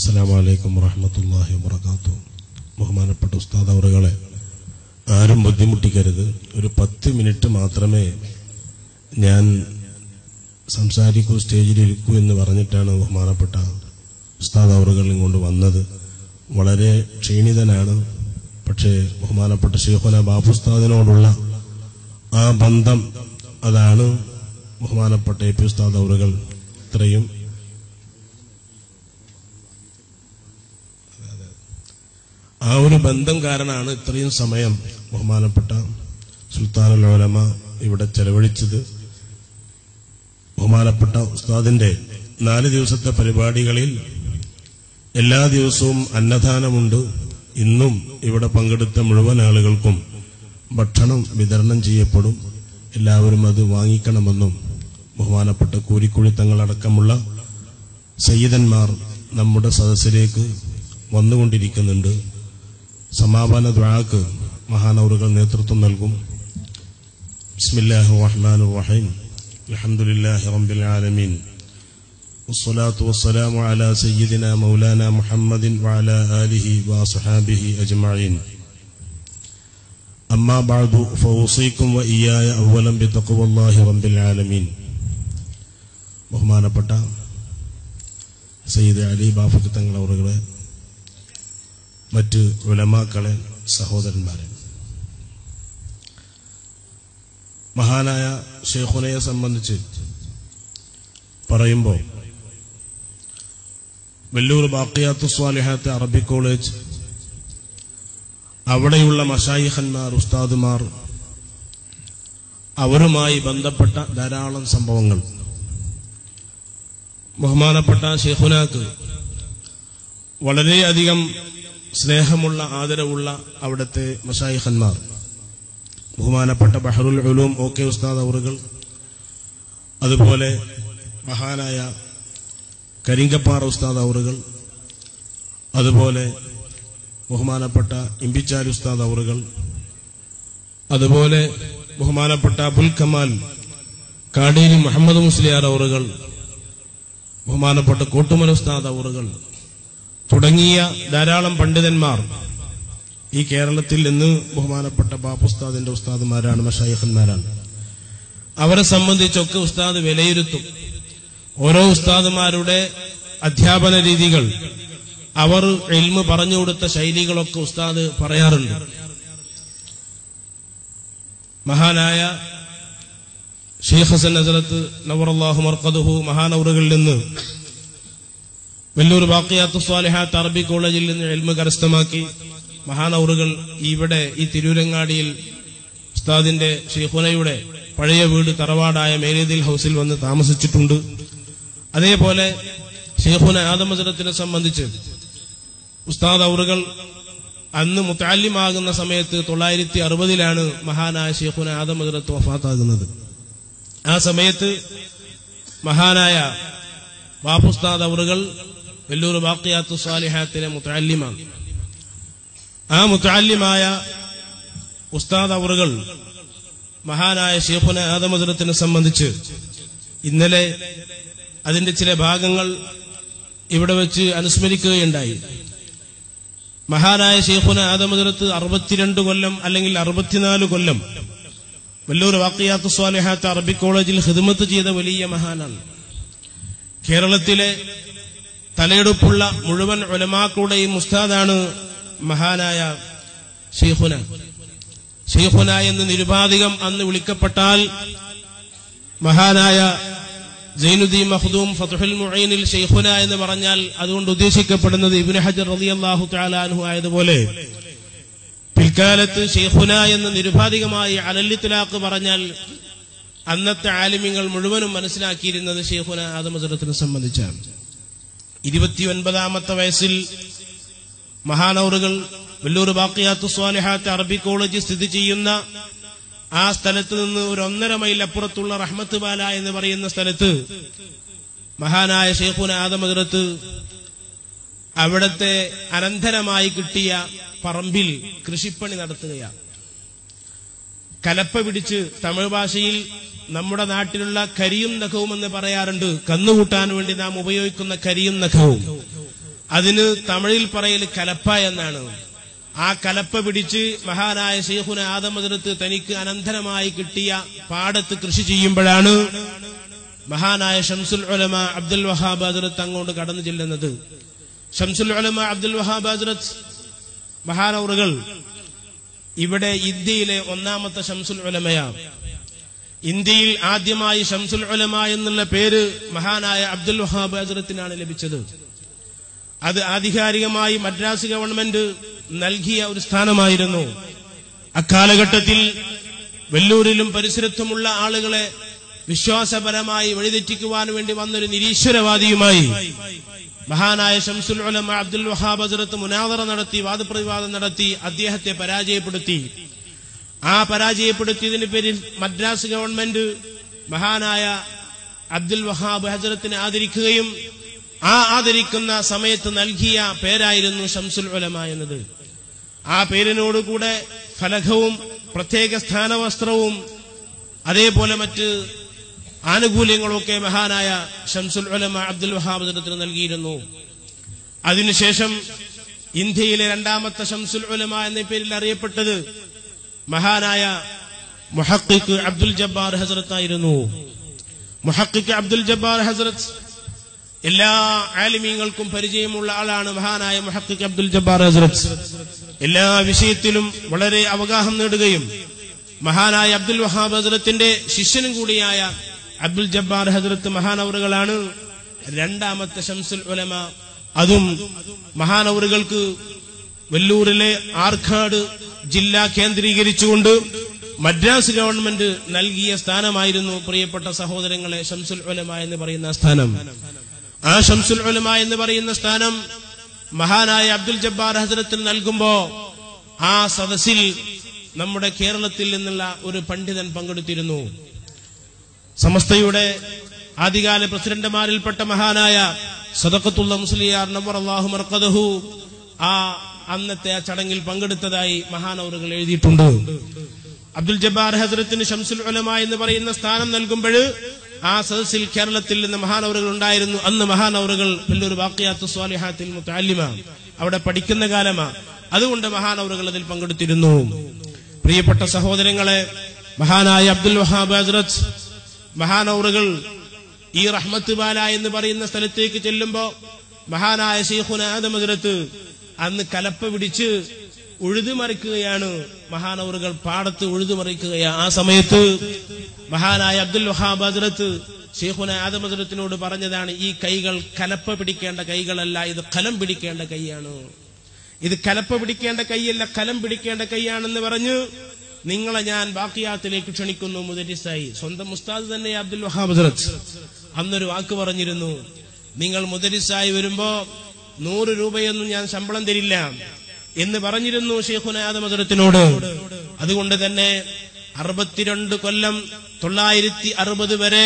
അസ്സലാമു അലൈക്കും വറഹ്മത്തുള്ളാഹി വബറകാതുഹു ബഹുമാനപ്പെട്ട ഉസ്താദ് അവറുകളെ ആരും ബുദ്ധിമുട്ടിക്കരുത് ഒരു പത്ത് മിനിറ്റ് മാത്രമേ ഞാൻ സംസാരിക്കൂ സ്റ്റേജിലിരിക്കൂ എന്ന് പറഞ്ഞിട്ടാണ് ബഹുമാനപ്പെട്ട ഉസ്താദ് അവറുകൾ ഇങ്ങോട്ട് വന്നത് വളരെ ക്ഷീണിതനാണ് പക്ഷേ ബഹുമാനപ്പെട്ട ഷെയ്ഖുന ബാബുസ്താദിനോടുള്ള ആ ബന്ധം അതാണ് ബഹുമാനപ്പെട്ട എ പി ഉസ്താദ് അവറുകൾ ഇത്രയും ആ ഒരു ബന്ധം കാരണമാണ് ഇത്രയും സമയം ബഹുമാനപ്പെട്ട സുൽത്താനുൽ ഉലമ ഇവിടെ ചെലവഴിച്ചത് ബഹുമാനപ്പെട്ട ഉസ്താദിന്റെ നാല് ദിവസത്തെ പരിപാടികളിൽ എല്ലാ ദിവസവും അന്നദാനമുണ്ട് ഇന്നും ഇവിടെ പങ്കെടുത്ത മുഴുവൻ ആളുകൾക്കും ഭക്ഷണം വിതരണം ചെയ്യപ്പെടും എല്ലാവരും അത് വാങ്ങിക്കണമെന്നും ബഹുമാനപ്പെട്ട കൂരിക്കുഴിത്തങ്ങളടക്കമുള്ള സയ്യിദന്മാർ നമ്മുടെ സദസ്സിലേക്ക് വന്നുകൊണ്ടിരിക്കുന്നുണ്ട് സമാപന ദ്വാക്ക് മഹാനവറുകൾ നേതൃത്വം നൽകും ബിസ്മില്ലാഹി റഹ്മാൻ റഹീം അൽഹംദുലില്ലാഹി റബ്ബിൽ ആലമീൻ والصلاة والسلام على سيدنا مولانا محمد وعلى آله وصحابه أجمعين أما بعد فأوصيكم وإياي أولا بتقوى الله رب العالمين ബഹുമാനപ്പെട്ട സയ്യിദ് അലി ബാഫക്ക് തങ്ങൾ അവറുകളെ മറ്റ് ഉലമാക്കളെ സഹോദരന്മാരെ മഹാനായ ഷെയ്ഖുനയെ സംബന്ധിച്ച് പറയുമ്പോൾ വെല്ലൂർ ബാക്കിയാത്തു സ്വാലിഹാത്ത് അറബി കോളേജ് അവിടെയുള്ള മഷായിഖന്മാർ ഉസ്താദുമാർ അവരുമായി ബന്ധപ്പെട്ട ധാരാളം സംഭവങ്ങൾ ബഹുമാനപ്പെട്ട ഷെയ്ഖുനാക്ക് വളരെയധികം സ്നേഹമുള്ള ആദരവുള്ള അവിടുത്തെ മഷായിഖന്മാർ ബഹുമാനപ്പെട്ട ബഹറുൽ ഉലൂം ഒ കെ ഉസ്താദ് അവറുകൾ അതുപോലെ മഹാനായ കരിങ്കപ്പാറ ഉസ്താദ് അവറുകൾ അതുപോലെ ബഹുമാനപ്പെട്ട ഇമ്പിച്ചാൽ ഉസ്താദ് അവറുകൾ അതുപോലെ ബഹുമാനപ്പെട്ട അബുൽ കമാൽ കാടേരി മുഹമ്മദ് മുസ്ലിയാർ അവറുകൾ ബഹുമാനപ്പെട്ട കോട്ടുമല ഉസ്താദ് അവറുകൾ തുടങ്ങിയ ധാരാളം പണ്ഡിതന്മാർ ഈ കേരളത്തിൽ നിന്ന് ബഹുമാനപ്പെട്ട ബാപ്പുസ്താദിന്റെ ഉസ്താദുമാരാണ് മഷായിഖന്മാരാണ് അവരെ സംബന്ധിച്ചൊക്കെ ഉസ്താദ് വിലയിരുത്തും ഓരോ ഉസ്താദുമാരുടെ അധ്യാപന രീതികൾ അവർ എൽമ് പറഞ്ഞു കൊടുത്ത ശൈലികളൊക്കെ ഉസ്താദ് പറയാറുണ്ട് മഹാനായ ഷെയ്ഖ് ഹസൻ നസറത്ത് നവറല്ലാഹു മർക്കദുഹു മഹാനവറുകളിൽ നിന്ന് വെല്ലൂർ ബാക്കിയാത്തു സ്വാലിഹാത്ത് അറബി കോളേജിൽ നിന്ന് എൽമ കരസ്ഥമാക്കി മഹാനവറുകൾ ഇവിടെ ഈ തിരൂരങ്ങാടിയിൽ ഉസ്താദിന്റെ ഷെയ്ഖുനയുടെ പഴയ വീട് തറവാടായ മേലേദിൽ ഹൗസിൽ വന്ന് താമസിച്ചിട്ടുണ്ട് അതേപോലെ ഷെയ്ഖുന ആദമസരത്തിനെ സംബന്ധിച്ച് ഉസ്താദ് അവറുകൾ അന്ന് മുത്താലിമാകുന്ന സമയത്ത് തൊള്ളായിരത്തി അറുപതിലാണ് മഹാനായ ഷെയ്ഖുന ആദമസരത്ത് വഫാത്താകുന്നത് ആ സമയത്ത് മഹാനായ ബാപ്പുസ്താദ് അവറുകൾ വെല്ലൂർ ബാക്കിയാത്തു സ്വാലിഹാത്തിലെ മുത്താലിമാണ് ആ മുത്താലിമായ ഉസ്താദ് അവറുകൾ മഹാനായ ഷെയ്ഖുന ആദമസരത്തിനെ സംബന്ധിച്ച് ഇന്നലെ അതിന്റെ ചില ഭാഗങ്ങൾ ഇവിടെ വെച്ച് അനുസ്മരിക്കുകയുണ്ടായി മഹാനായ ഷെയ്ഖുന ആദമദരത്ത് അറുപത്തിരണ്ട് കൊല്ലം അല്ലെങ്കിൽ അറുപത്തിനാല് കൊല്ലം വല്ലൂർ വാക്കിയാത്ത് സ്വാലിഹാത്ത് അറബി കോളേജിൽ ഹിദ്മത്ത് ചെയ്ത വലിയ മഹാനാണ് കേരളത്തിലെ തലയെടുപ്പുള്ള മുഴുവൻ ഒലമാക്കളുടെയും മുസ്താദാണ് മഹാനായ ഷെയ്ഖുന ഷെയ്ഖുന എന്ന് നിരുപാധികം അന്ന് വിളിക്കപ്പെട്ടാൽ മഹാനായ ജൈനുദ്ദീൻ മഖ്ദൂം ഫതുഹുൽ മുഈനിൽ ഷെയ്ഖുന എന്ന് പറഞ്ഞാൽ അതുകൊണ്ട് ഉദ്ദേശിക്കപ്പെടുന്നത് ഇബ്നു ഹജർ റളിയല്ലാഹു തആല അൻഹു ആയതുപോലെ പിൽക്കാലത്ത് ഷെയ്ഖുന എന്ന് നിരുപാധികമായി അലല്ലിത്തലാക്ക് പറഞ്ഞാൽ അന്നത്തെ ആലിമ്യങ്ങൾ മുഴുവനും മനസ്സിലാക്കിയിരുന്നത് ഷെയ്ഖുന ആദമസറത്തിനെ സംബന്ധിച്ചാണ് ഇരുപത്തിയൊൻപതാമത്തെ വയസ്സിൽ മഹാനൗറുകൾ വെല്ലൂർ ബാക്കിയാത്തു സ്വാലിഹാത്ത് അറബി കോളേജ് സ്ഥിതി ചെയ്യുന്ന ആ സ്ഥലത്ത് നിന്ന് ഒരു ഒന്നര മൈൽ അപ്പുറത്തുള്ള റഹ്മത്ത് ബാല എന്ന് പറയുന്ന സ്ഥലത്ത് മഹാനായ ഷെയ്ഖുന ആദമഗ്രത്ത് അവിടത്തെ അനന്തരമായി കിട്ടിയ പറമ്പിൽ കൃഷിപ്പണി നടത്തുകയാണ് കലപ്പ പിടിച്ച് തമിഴ് ഭാഷയിൽ നമ്മുടെ നാട്ടിലുള്ള കരിയും നഖവും എന്ന് പറയാറുണ്ട് കന്നുകൂട്ടാൻ വേണ്ടി നാം ഉപയോഗിക്കുന്ന കരിയും നഖവും അതിന് തമിഴിൽ പറയൽ കലപ്പ എന്നാണ് ആ കലപ്പ പിടിച്ച് മഹാനായ ഷെയ്ഖുന ആദമതിരത്ത് തനിക്ക് അനന്തരമായി കിട്ടിയ പാടത്ത് കൃഷി ചെയ്യുമ്പോഴാണ് മഹാനായ ഷംസുൽ ഉലമ അബ്ദുൽ വഹാബ് അതിരത്ത് അങ്ങോട്ട് കടന്നു ചെല്ലുന്നത് ഷംസുൽ ഉലമ അബ്ദുൽ വഹാബ് അതിരത്ത് മഹാനൗറുകൾ ഇവിടെ ഇന്ത്യയിലെ ഒന്നാമത്തെ ഷംസുൽ ഉലമയാണ് ഇന്ത്യയിൽ ആദ്യമായി ഷംസുൽ ഉലമ എന്നുള്ള പേര് മഹാനായ അബ്ദുൽ വഹാബ് ഹസരത്തിനാണ് ലഭിച്ചത് അത് ആധികാരികമായി മദ്രാസ് ഗവൺമെന്റ് നൽകിയ ഒരു സ്ഥാനമായിരുന്നു അക്കാലഘട്ടത്തിൽ വെല്ലൂരിലും പരിസരത്തുമുള്ള ആളുകളെ വിശ്വാസപരമായി വഴിതെറ്റിക്കുവാൻ വേണ്ടി വന്നൊരു നിരീശ്വരവാദിയുമായി മഹാനായ ഷംസുൽ ഉലമ അബ്ദുൽ വഹാബ് ഹസരത്ത് മുനാദറ നടത്തി വാദപ്രതിവാദം നടത്തി അദ്ദേഹത്തെ പരാജയപ്പെടുത്തി ആ പരാജയപ്പെടുത്തിയതിന് പേരിൽ മദ്രാസ് ഗവൺമെന്റ് മഹാനായ അബ്ദുൽ വഹാബ് ഹജറത്തിനെ ആദരിക്കുകയും ആ ആദരിക്കുന്ന സമയത്ത് നൽകിയ പേരായിരുന്നു ഷംസുൽ ഉലമ എന്നത് ആ പേരിനോടുകൂടെ ഫലകവും പ്രത്യേക സ്ഥാനവസ്ത്രവും അതേപോലെ മറ്റ് ആനുകൂല്യങ്ങളൊക്കെ മഹാനായ ഷംസുൽ ഉലമ അബ്ദുൽ വഹാബ് ഹജറത്തിന് നൽകിയിരുന്നു അതിനുശേഷം ഇന്ത്യയിലെ രണ്ടാമത്തെ ഷംസുൽ ഉലമ എന്ന പേരിൽ അറിയപ്പെട്ടത് മഹാനായ മുഹക്കിക്ക് അബ്ദുൽ ജബ്ബാർ ഹസരത്തായിരുന്നു മുഹക്കിക്ക് അബ്ദുൽ ജബ്ബാർ ഹസരത്ത് എല്ലാ ആലിമീങ്ങൾക്കും പരിചയമുള്ള ആളാണ് മഹാനായ മുഹക്കിക്ക് അബ്ദുൽ ജബ്ബാർ ഹസരത്ത് എല്ലാ വിഷയത്തിലും വളരെ അവഗാഹം നേടുകയും മഹാനായ അബ്ദുൽ വഹാബ് ഹസരത്തിന്റെ ശിഷ്യനും കൂടിയായ അബ്ദുൽ ജബ്ബാർ ഹസരത്ത് മഹാനവറുകളാണ് രണ്ടാമത്തെ ഷംസുൽ ഉലമ അതും മഹാനവറുകൾക്ക് വെല്ലൂരിലെ ആർക്കാട് ജില്ല കേന്ദ്രീകരിച്ചുകൊണ്ട് മദ്രാസ് ഗവൺമെന്റ് നൽകിയ സ്ഥാനമായിരുന്നു പ്രിയപ്പെട്ട സഹോദരങ്ങളെ ഷംസുൽ ഉലമ എന്ന് പറയുന്ന സ്ഥാനം ആ ഷംസുൽ ഉലമ എന്ന് പറയുന്ന സ്ഥാനം മഹാനായ അബ്ദുൽ ജബ്ബാർ ഹസരത്തിന് നൽകുമ്പോ ആ സദസ്സിൽ നമ്മുടെ കേരളത്തിൽ നിന്നുള്ള ഒരു പണ്ഡിതൻ പങ്കെടുത്തിരുന്നു സമസ്തയുടെ ആദ്യകാല പ്രസിഡന്റുമാരിൽപ്പെട്ട മഹാനായ സദക്കത്തുള്ള മുസ്ലിയാർ നവർ അള്ളാഹു മർക്കദഹു ആ അന്നത്തെ ആ ചടങ്ങിൽ പങ്കെടുത്തതായി മഹാനവറുകൾ എഴുതിയിട്ടുണ്ട് അബ്ദുൽ ജബ്ബാർ ഹസരത്തിന് ഷംസുൽ ഉലമ എന്ന് പറയുന്ന സ്ഥാനം നൽകുമ്പോൾ ആ സദസ്സിൽ കേരളത്തിൽ നിന്ന് മഹാനവറുകൾ ഉണ്ടായിരുന്നു അന്ന് മഹാനവറുകൾ വലിയൊരു വാക്കിയാത്ത് സ്വാലിഹാത്തിൽ മുത്താലിമ അവിടെ പഠിക്കുന്ന കാലമാ അതുകൊണ്ട് മഹാനവറുകൾ അതിൽ പങ്കെടുത്തിരുന്നു പ്രിയപ്പെട്ട സഹോദരങ്ങളെ മഹാനായ അബ്ദുൽ വഹാബ് ഹസ്രത്ത് മഹാനവറുകൾ ഈ റഹ്മത്ത് ബാല എന്ന് പറയുന്ന സ്ഥലത്തേക്ക് ചെല്ലുമ്പോ മഹാനായ ഷെയ്ഖുന ആദം ഹസ്രത്ത് അന്ന് കലപ്പ പിടിച്ച് ഉഴുതുമറിക്കുകയാണ് മഹാനവറുകൾ പാടത്ത് ഉഴുതുമറിക്കുകയാണ് ആ സമയത്ത് മഹാനായ അബ്ദുൽ വഹാബ് ഹസ്രത്ത് ഷെയ്ഖുന ആദം ഹസ്രത്തിനോട് പറഞ്ഞതാണ് ഈ കൈകൾ കലപ്പ പിടിക്കേണ്ട കൈകളല്ല ഇത് കലം പിടിക്കേണ്ട കൈയാണ് ഇത് കലപ്പ പിടിക്കേണ്ട കൈയല്ല കലം പിടിക്കേണ്ട കൈയാണെന്ന് പറഞ്ഞു നിങ്ങളെ ഞാൻ ബാക്കിയാത്തിലേക്ക് ക്ഷണിക്കുന്നു മുദരിസായി സ്വന്തം മുസ്താദ് തന്നെ അബ്ദുൽ വഹാബ് ഹസ്രത്ത് അന്നൊരു വാക്ക് പറഞ്ഞിരുന്നു നിങ്ങൾ മുദരിസായി വരുമ്പോ നൂറ് രൂപയൊന്നും ഞാൻ ശമ്പളം തരില്ല എന്ന് പറഞ്ഞിരുന്നു ഷെയ്ഖുനാദമദുരത്തിനോട് അതുകൊണ്ട് തന്നെ അറുപത്തിരണ്ട് കൊല്ലം തൊള്ളായിരത്തി അറുപത് വരെ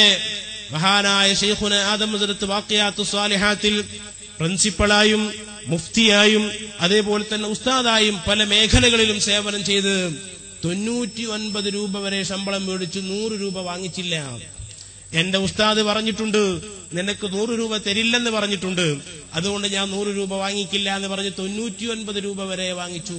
മഹാനായ ഷെയ്ഖുന ആദമദുരത്ത് വാക്കിയാത്തു സ്വാലിഹാത്തിൽ പ്രിൻസിപ്പളായും മുഫ്തിയായും അതേപോലെ തന്നെ ഉസ്താദായും പല മേഖലകളിലും സേവനം ചെയ്ത് തൊണ്ണൂറ്റി ഒൻപത് രൂപ വരെ ശമ്പളം മേടിച്ചു നൂറ് രൂപ വാങ്ങിച്ചില്ല എന്റെ ഉസ്താദ് പറഞ്ഞിട്ടുണ്ട് നിനക്ക് നൂറ് രൂപ തരില്ലെന്ന് പറഞ്ഞിട്ടുണ്ട് അതുകൊണ്ട് ഞാൻ നൂറ് രൂപ വാങ്ങിക്കില്ല എന്ന് പറഞ്ഞ് തൊണ്ണൂറ്റി ഒൻപത് രൂപ വരെ വാങ്ങിച്ചു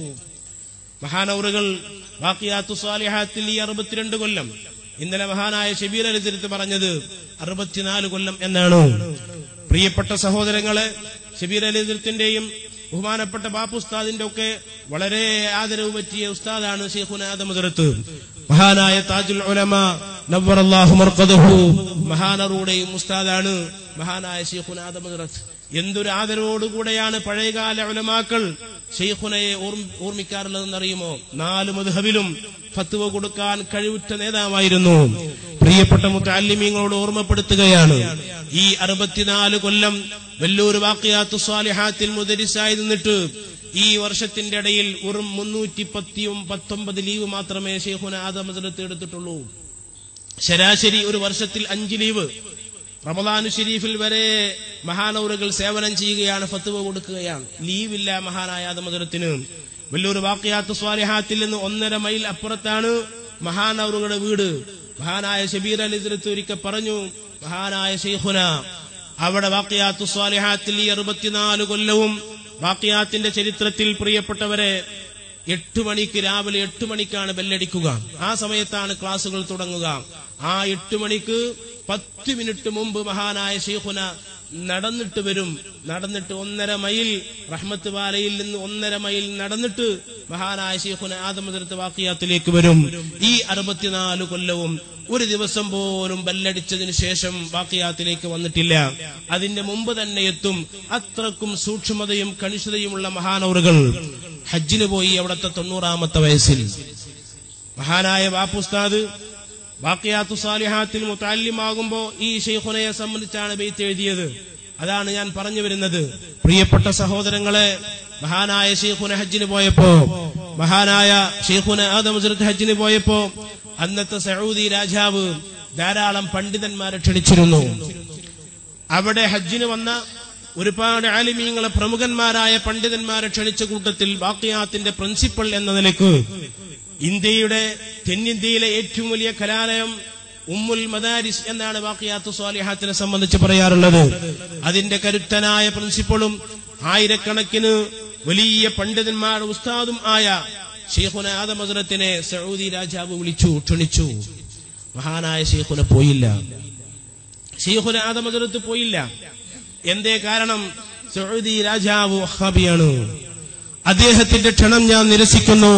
മഹാനൗറുകൾ ബാക്കിയാത്തു സ്വാലിഹാത്തിൽ ഈ അറുപത്തിരണ്ട് കൊല്ലം ഇന്നലെ മഹാനായ ഷബീർ അലിചരിത്ത് പറഞ്ഞത് അറുപത്തിനാല് കൊല്ലം എന്നാണ് പ്രിയപ്പെട്ട സഹോദരങ്ങളെ ഷബീർ അലിചരിത്തിന്റെയും ബഹുമാനപ്പെട്ട ബാപ്പു ഉസ്താദിന്റെ ഒക്കെ വളരെ ആദരവ് പറ്റിയ ഉസ്താദാണ് ഷെയ്ഖുനാദമദറത്ത് മഹാനായ താജുൽ ഉലമ നവ്വറല്ലാഹു മർഖദഹു മഹാനറുടെയും ഉസ്താദാണ് മഹാനായ ഷെയ്ഖുനാദമദറത്ത് എന്തൊരു ആദരവോടുകൂടെയാണ് പഴയകാല ഉലമാക്കൾ ഷെയ്ഖുനയെ ഓർമ്മിക്കാറുള്ളതെന്ന് അറിയുമോ നാല് മധുഹബിലും ഫത്തുവ കൊടുക്കാൻ കഴിവുറ്റ നേതാവായിരുന്നു പ്രിയപ്പെട്ട മുത്തല്ലിമീങ്ങളോട് ഓർമ്മപ്പെടുത്തുകയാണ് ഈ അറുപത്തിനാല് കൊല്ലം വെല്ലൂർ വാക്കിയാത്ത് സ്വാലിഹാത്തിൽ മുദരിസായി നിന്നിട്ട് ഈ വർഷത്തിന്റെ ഇടയിൽ ഒരു മുന്നൂറ്റി പത്തിയും പത്തൊമ്പത് ലീവ് മാത്രമേ ഷെയ്ഖുന ആദമദത്ത് എടുത്തിട്ടുള്ളൂ ശരാശരി ഒരു വർഷത്തിൽ അഞ്ച് ലീവ് റമദാനു ഷെരീഫിൽ വരെ മഹാനൗറുകൾ സേവനം ചെയ്യുകയാണ് ഫത്തുവ കൊടുക്കുകയാണ് ലീവില്ല മഹാനായ ആദമദത്തിന് വലിയൊരു വാക്കിയാത്ത് സ്വാലിഹാത്തിൽ നിന്ന് ഒന്നര മൈൽ അപ്പുറത്താണ് മഹാനൗറുകളുടെ വീട് മഹാനായ ഷബീർ അലി ഒരിക്കൽ പറഞ്ഞു മഹാനായ ഷെയ്ഖുന അവിടെ വാക്കിയാത്തു സ്വാലിഹാത്തിൽ ഈ അറുപത്തിനാല് കൊല്ലവും വാക്കിയാത്തിന്റെ ചരിത്രത്തിൽ പ്രിയപ്പെട്ടവരെ എട്ട് മണിക്ക് രാവിലെ എട്ട് മണിക്കാണ് ബെല്ലടിക്കുക ആ സമയത്താണ് ക്ലാസുകൾ തുടങ്ങുക ആ എട്ട് മണിക്ക് പത്ത് മിനിറ്റ് മുമ്പ് മഹാനായ ഷെയ്ഖുന നടന്നിട്ട് വരും നടന്നിട്ട് ഒന്നര മൈൽ റഹ്മത്ത് വാലയിൽ നിന്ന് ഒന്നര മൈൽ നടന്നിട്ട് മഹാനായ ഷെയ്ഖുന ആദമതിരത്ത് വാക്കിയാത്തിലേക്ക് വരും ഈ അറുപത്തിനാല് കൊല്ലവും ഒരു ദിവസം പോലും ബല്ലടിച്ചതിന് ശേഷം വാക്കിയാത്തിലേക്ക് വന്നിട്ടില്ല അതിന്റെ മുമ്പ് തന്നെ എത്തും അത്രക്കും സൂക്ഷ്മതയും കണിഷ്ഠതയുമുള്ള മഹാനവറുകൾ ഹജ്ജിന് പോയി അവിടുത്തെ തൊണ്ണൂറാമത്തെ വയസ്സിൽ മഹാനായ ബാപ്പുസ്താദ് ബാക്കിയാത്തു സാലിഹാത്തിൽ മുത്താല്യമാകുമ്പോ ഈ ഷെയ്ഖുനയെ സംബന്ധിച്ചാണ് ബെയ്ത്ത് എഴുതിയത് അതാണ് ഞാൻ പറഞ്ഞു വരുന്നത് പ്രിയപ്പെട്ട സഹോദരങ്ങളെ മഹാനായ ഷെയ്ഖുന ഹജ്ജിന് പോയപ്പോ മഹാനായ ഷെയ്ഖുന ആദമസുരത്ത് ഹജ്ജിന് പോയപ്പോ അന്നത്തെ സൗദി രാജാവ് ധാരാളം പണ്ഡിതന്മാരെ ക്ഷണിച്ചിരുന്നു അവിടെ ഹജ്ജിന് വന്ന ഒരുപാട് ആലിമീങ്ങളെ പ്രമുഖന്മാരായ പണ്ഡിതന്മാരെ ക്ഷണിച്ച കൂട്ടത്തിൽ ബാക്കിയാത്തിന്റെ പ്രിൻസിപ്പൽ എന്ന നിലക്ക് ഇന്ത്യയുടെ തെന്നിന്ത്യയിലെ ഏറ്റവും വലിയ കലാലയം ഉമ്മുൽ മദാരിസ് എന്നാണ് ബാക്കിയാത്തു സ്വാലിഹാത്തിനെ സംബന്ധിച്ച് പറയാറുള്ളത് അതിന്റെ കരുത്തനായ പ്രിൻസിപ്പളും ആയിരക്കണക്കിന് വലിയ പണ്ഡിതന്മാർ ഉസ്താദും ആയ ഷെയ്ഖുന ആദമസുരത്തിനെ സൗദി രാജാവ് വിളിച്ചു ക്ഷണിച്ചു മഹാനായ ഷെയ്ഖുന പോയില്ല ഷെയ്ഖുന ആദമസുരത്ത് പോയില്ല എന്തേ കാരണം സൗദി രാജാവ് വഹാബിയാണ് അദ്ദേഹത്തിന്റെ ക്ഷണം ഞാൻ നിരസിക്കുന്നു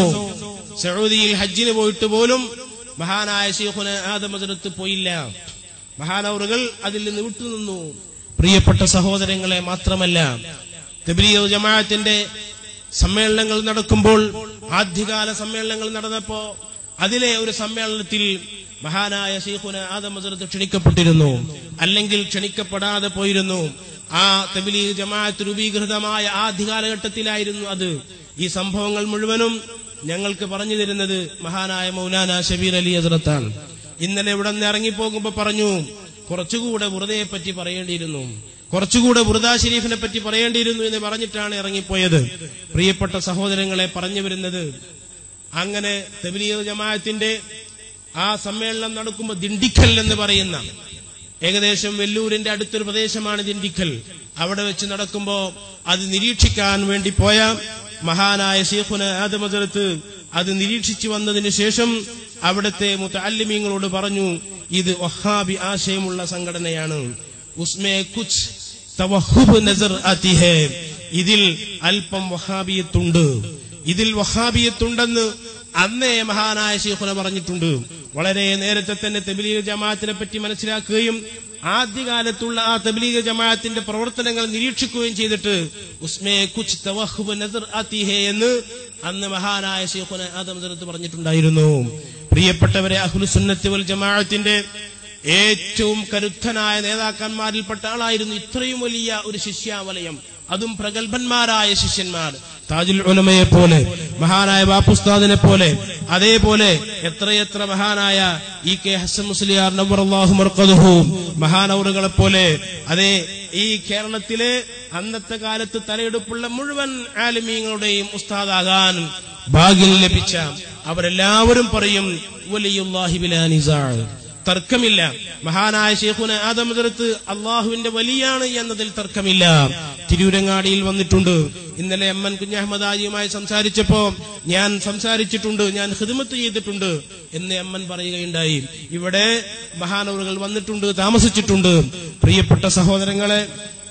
സൗദിയിൽ ഹജ്ജിന് പോയിട്ട് പോലും മഹാനായ ഷെയ്ഖുന ആദമസുരത്ത് പോയില്ല മഹാനവറുകൾ അതിൽ നിന്ന് വിട്ടുനിന്നു പ്രിയപ്പെട്ട സഹോദരങ്ങളെ മാത്രമല്ല തബ്ലീഗ് ജമാഅത്തിന്റെ സമ്മേളനങ്ങൾ നടക്കുമ്പോൾ ആദ്യകാല സമ്മേളനങ്ങൾ നടന്നപ്പോ അതിലെ ഒരു സമ്മേളനത്തിൽ മഹാനായ ഷെയ്ഖുന ആദം ഹസരത്ത് ക്ഷണിക്കപ്പെട്ടിരുന്നു അല്ലെങ്കിൽ ക്ഷണിക്കപ്പെടാതെ പോയിരുന്നു ആ തബിലീഗ് ജമാഅത്ത് രൂപീകൃതമായ ആദ്യ കാലഘട്ടത്തിലായിരുന്നു അത് ഈ സംഭവങ്ങൾ മുഴുവനും ഞങ്ങൾക്ക് പറഞ്ഞു തരുന്നത് മഹാനായ മൗലാന ഷബീർ അലി ഹസരത്താണ് ഇന്നലെ ഇവിടെ നിന്ന് ഇറങ്ങിപ്പോകുമ്പോ പറഞ്ഞു കുറച്ചുകൂടെ ബുറുദയെ പറ്റി പറയേണ്ടിയിരുന്നു കുറച്ചുകൂടെ ബുറുദ ഷരീഫിനെ പറ്റി പറയേണ്ടിയിരുന്നു എന്ന് പറഞ്ഞിട്ടാണ് ഇറങ്ങിപ്പോയത് പ്രിയപ്പെട്ട സഹോദരങ്ങളെ പറഞ്ഞു വരുന്നത് അങ്ങനെ തബിലീഗ് ജമാഅത്തിന്റെ ആ സമ്മേളനം നടക്കുമ്പോൾ ദിണ്ടിക്കൽ എന്ന് പറയുന്ന ഏകദേശം വെല്ലൂരിന്റെ അടുത്തൊരു പ്രദേശമാണ് ദിണ്ടിക്കൽ അവിടെ വെച്ച് നടക്കുമ്പോ അത് നിരീക്ഷിക്കാൻ വേണ്ടി പോയ മഹാനായ ഷെയ്ഖുന ആദമസരത്ത് അത് നിരീക്ഷിച്ചു വന്നതിന് ശേഷം അവിടുത്തെ മുത്തല്ലിമീങ്ങളോട് പറഞ്ഞു ഇത് വഹാബി ആശയമുള്ള സംഘടനയാണ് ഉസ്മേ കുച്ച് തവഹുബ് നസർ ആത്തി ഹേ ഇതിൽ അല്പം വഹാബിയത്തുണ്ട് ഇതിൽ വഹാബിയത്തുണ്ടെന്ന് അന്നേ മഹാനായ ശീഖുന പറഞ്ഞിട്ടുണ്ട് വളരെ നേരത്തെ തന്നെ തബ്ലീഗ് ജമാഅത്തിനെ പറ്റി മനസ്സിലാക്കുകയും ആദ്യകാലത്തുള്ള ആ തബ്ലീഗ് ജമാഅത്തിന്റെ പ്രവർത്തനങ്ങൾ നിരീക്ഷിക്കുകയും ചെയ്തിട്ട് ഉസ്മേ കുച്ച് തവഹുബ് നസർ ആത്തി ഹേ എന്ന് അന്ന് മഹാനായ ശീഖുന ആദം ഹസരത്ത് പറഞ്ഞിട്ടുണ്ടായിരുന്നു പ്രിയപ്പെട്ടവരെ അഹ്ലുസുന്നത്ത് വൽ ജമാഅത്തിന്റെ ഏറ്റവും കരുത്തനായ നേതാക്കന്മാരിൽപ്പെട്ട ആളായിരുന്നു ഇത്രയും വലിയ ഒരു ശിഷ്യാവലയം അതും പ്രഗത്ഭന്മാരായ ശിഷ്യന്മാർ താജുൽ ഉലമയെ പോലെ മഹാനായ ബാപ്പുസ്താദിനെ പോലെ അതേപോലെ എത്രയെത്ര മഹാനായ ഇ കെ ഹസൻ മുസ്ലിയാർ നവറല്ലാഹു മർക്കതുഹു മഹാനവറുകളെ പോലെ അതേ ഈ കേരളത്തിലെ അന്നത്തെ കാലത്ത് തലയെടുപ്പുള്ള മുഴുവൻ ആലിമീങ്ങളുടെയും ഉസ്താദാകാൻ ഭാഗ്യം ലഭിച്ച അവരെല്ലാവരും പറയും വലിയുല്ലാഹി ബിലാ നിസാഅ് തർക്കമില്ല മഹാനായ ഷെയ്ഖുന ആദമദരത്ത് അള്ളാഹുവിന്റെ വലിയാണ് എന്നതിൽ തർക്കമില്ല തിരൂരങ്ങാടിയിൽ വന്നിട്ടുണ്ട് ഇന്നലെ എം എൻ കുഞ്ഞഹമ്മദാജിയുമായി സംസാരിച്ചപ്പോ ഞാൻ സംസാരിച്ചിട്ടുണ്ട് ഞാൻ ഹിദ്മത്ത് ചെയ്തിട്ടുണ്ട് എന്ന് എം എൻ പറയുകയുണ്ടായി ഇവിടെ മഹാനവറുകൾ വന്നിട്ടുണ്ട് താമസിച്ചിട്ടുണ്ട് പ്രിയപ്പെട്ട സഹോദരങ്ങളെ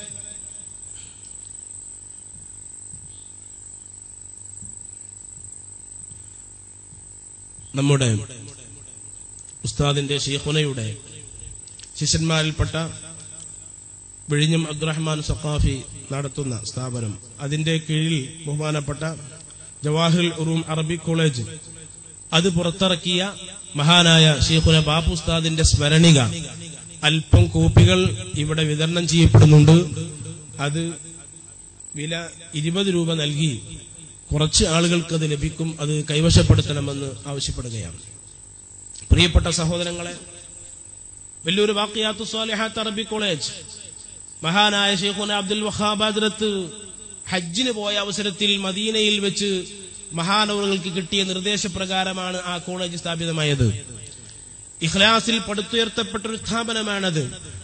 നമ്മുടെ ഉസ്താദിന്റെ ഷീഖുനയുടെ ശിഷ്യന്മാരിൽപ്പെട്ട വിഴിഞ്ഞം അബ്ദുറഹ്മാൻ സഖാഫി നടത്തുന്ന സ്ഥാപനം അതിന്റെ കീഴിൽ ബഹുമാനപ്പെട്ട ജവാഹിർ ഉറൂം അറബിക് കോളേജ് അത് പുറത്തിറക്കിയ മഹാനായ ഷീഖുന ബാപ്പു ഉസ്താദിന്റെ സ്മരണിക അല്പം കോപ്പികൾ ഇവിടെ വിതരണം ചെയ്യപ്പെടുന്നുണ്ട് അത് വില ഇരുപത് രൂപ നൽകി കുറച്ച് ആളുകൾക്ക് അത് ലഭിക്കും അത് കൈവശപ്പെടുത്തണമെന്ന് ആവശ്യപ്പെടുകയാണ് പ്രിയപ്പെട്ട സഹോദരങ്ങളെ വലിയൊരു വാക്കിയാത്തു സ്വാലിഹാത്ത് അറബി കോളേജ് മഹാനായ ഷെയ്ഖുന അബ്ദുൽ വഹാബാദ്രത്ത് ഹജ്ജിന് പോയ അവസരത്തിൽ മദീനയിൽ വെച്ച് മഹാനവറുകൾക്ക് കിട്ടിയ നിർദ്ദേശപ്രകാരമാണ് ആ കോളേജ് സ്ഥാപിതമായത് ഇഖ്ലാസിൽ പടുത്തുയർത്തപ്പെട്ട ഒരു സ്ഥാപനമാണത്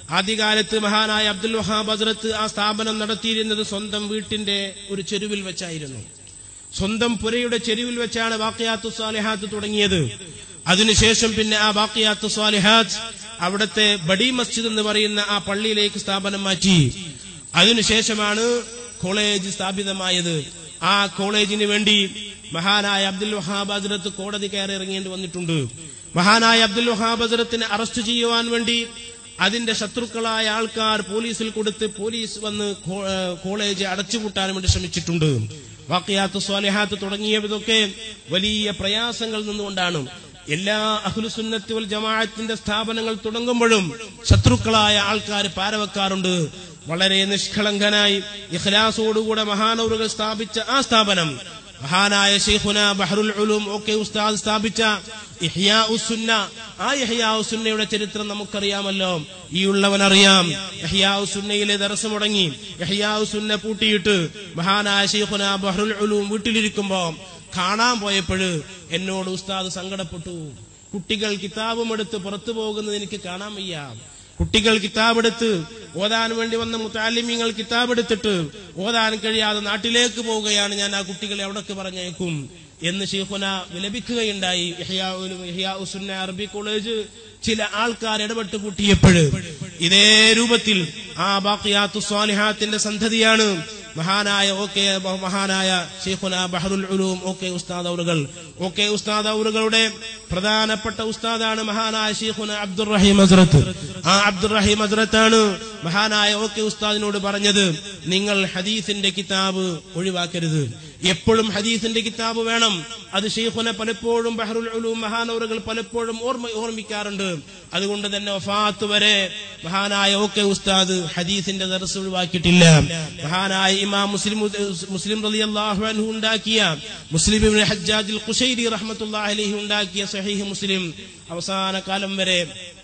ആദ്യകാലത്ത് മഹാനായ അബ്ദുൽ വഹാബ് ഹസ്രത്ത് ആ സ്ഥാപനം നടത്തിയിരുന്നത് സ്വന്തം വീട്ടിന്റെ ഒരു ചെരുവിൽ വെച്ചായിരുന്നു സ്വന്തം പുരയുടെ ചെരുവിൽ വെച്ചാണ് ബാക്കിയാത്തു സ്വാലിഹാത്ത് തുടങ്ങിയത് അതിനുശേഷം പിന്നെ ആ ബാക്കിയാത്തു സ്വാലിഹാത്ത് അവിടുത്തെ ബഡി മസ്ജിദ് എന്ന് പറയുന്ന ആ പള്ളിയിലേക്ക് സ്ഥാപനം മാറ്റി അതിനുശേഷമാണ് കോളേജ് സ്ഥാപിതമായത് ആ കോളേജിന് വേണ്ടി മഹാനായ അബ്ദുൽ വഹാബ് ഹസ്രത്ത് കോടതി കയറി ഇറങ്ങേണ്ടി വന്നിട്ടുണ്ട് മഹാനായ അബ്ദുൽ വഹാബ് ഹസ്രത്തിനെ അറസ്റ്റ് ചെയ്യുവാൻ വേണ്ടി അതിന്റെ ശത്രുക്കളായ ആൾക്കാർ പോലീസിൽ കൊടുത്ത് പോലീസ് വന്ന് കോ- ഏ, കോളേജ് അടച്ചുപൂട്ടാൻ വേണ്ടി ശ്രമിച്ചിട്ടുണ്ട് വാക്കിയാത്ത് സ്വാലിഹാത്ത് തുടങ്ങിയതൊക്കെ വലിയ പ്രയാസങ്ങൾ നിന്നുകൊണ്ടാണ് എല്ലാ അഹ്ലുസുന്നത്ത് വൽ ജമാഅത്തിന്റെ സ്ഥാപനങ്ങൾ തുടങ്ങുമ്പോഴും ശത്രുക്കളായ ആൾക്കാർ പാരവെക്കാറുണ്ട് വളരെ നിഷ്കളങ്കനായി ഇഖ്ലാസോടുകൂടെ മഹാനൗറുകൾ സ്ഥാപിച്ച ആ സ്ഥാപനം മഹാനായ ഷെയ്ഖുന ബഹറുൽ ഉലൂം ഒക്കെ ഉസ്താദ് സ്ഥാപിച്ച ഇഹ്യാ ഉസുന്ന ആ ഇഹ്യാ ഉസുന്നയുടെ ചരിത്രം നമുക്കറിയാമല്ലോ ഈ ഉള്ളവനറിയാം ഇഹ്യാ ഉസുന്നയിലെ ദർശം മുടങ്ങി ഇഹ്യാ ഉസുന്ന പൂട്ടിയിട്ട് മഹാനായ ഷെയ്ഖുന ബഹറുൽ ഉലൂം വീട്ടിലിരിക്കുമ്പോ കാണാൻ പോയപ്പോഴ് എന്നോട് ഉസ്താദ് സങ്കടപ്പെട്ടു കുട്ടികൾ കിതാബും എടുത്ത് പുറത്തു പോകുന്നത് എനിക്ക് കാണാൻ വയ്യ കുട്ടികൾ കിതാബെടുത്ത് ഓതാൻ വേണ്ടി വന്ന മുത്താലിമ്യങ്ങൾ കിതാബെടുത്തിട്ട് ഓതാൻ കഴിയാതെ നാട്ടിലേക്ക് പോവുകയാണ് ഞാൻ ആ കുട്ടികളെ അവിടേക്ക് പറഞ്ഞേക്കും എന്ന് ഷെയ്ഖുന വിലപിക്കുകയുണ്ടായി ഇഹ്യാ ഉൽ- ഇഹ്യാ ഉസുന്ന അറബി കോളേജ് ചില ആൾക്കാർ ഇടപെട്ട് കൂട്ടിയപ്പോഴ് ഇതേ രൂപത്തിൽ ആ ബാക്കിയാത്തു സ്വാലിഹാത്തിന്റെ സന്ധതിയാണ് മഹാനായ ഓക്കെ മഹാനായ ഷെയ്ഖുന ബഹറുൽ ഉലൂം ഓക്കെ ഉസ്താദ് ഔറുകൾ ഓക്കെ ഉസ്താദ് ഔറുകളുടെ പ്രധാനപ്പെട്ട ഉസ്താദാണ് മഹാനായ ഷെയ്ഖുന അബ്ദുറഹീം ഹസ്രത്ത് ആ അബ്ദുറഹീം ഹസ്രത്താണ് മഹാനായ ഓക്കെ ഉസ്താദിനോട് പറഞ്ഞത് നിങ്ങൾ ഹദീസിന്റെ കിതാബ് ഒഴിവാക്കരുത് എപ്പോഴും ഹദീസിന്റെ കിതാബ് വേണം അത് ഷെയ്ഖുന പലപ്പോഴും ബഹറുൽ ഉലൂം മഹാനൗറുകൾ പലപ്പോഴും ഓർമ്മ ഓർമ്മിക്കാറുണ്ട് അതുകൊണ്ട് തന്നെ വഫാത്ത് വരെ മഹാനായ ഓക്കെ ഉസ്താദ് ഹദീസിന്റെ ദർസ് ഒഴിവാക്കിയിട്ടില്ല മഹാനായ ഇമാം മുസ്ലിം മുസ്ലിം റളിയല്ലാഹു അൻഹു ഉണ്ടാക്കിയ മുസ്ലിം ഇബ്നു ഹജ്ജാജ് ഖുശൈരി റഹ്മത്തുള്ളാഹി അലൈഹി ഉണ്ടാക്കിയ സഹീഹ് മുസ്ലിം അവസാന കാലം വരെ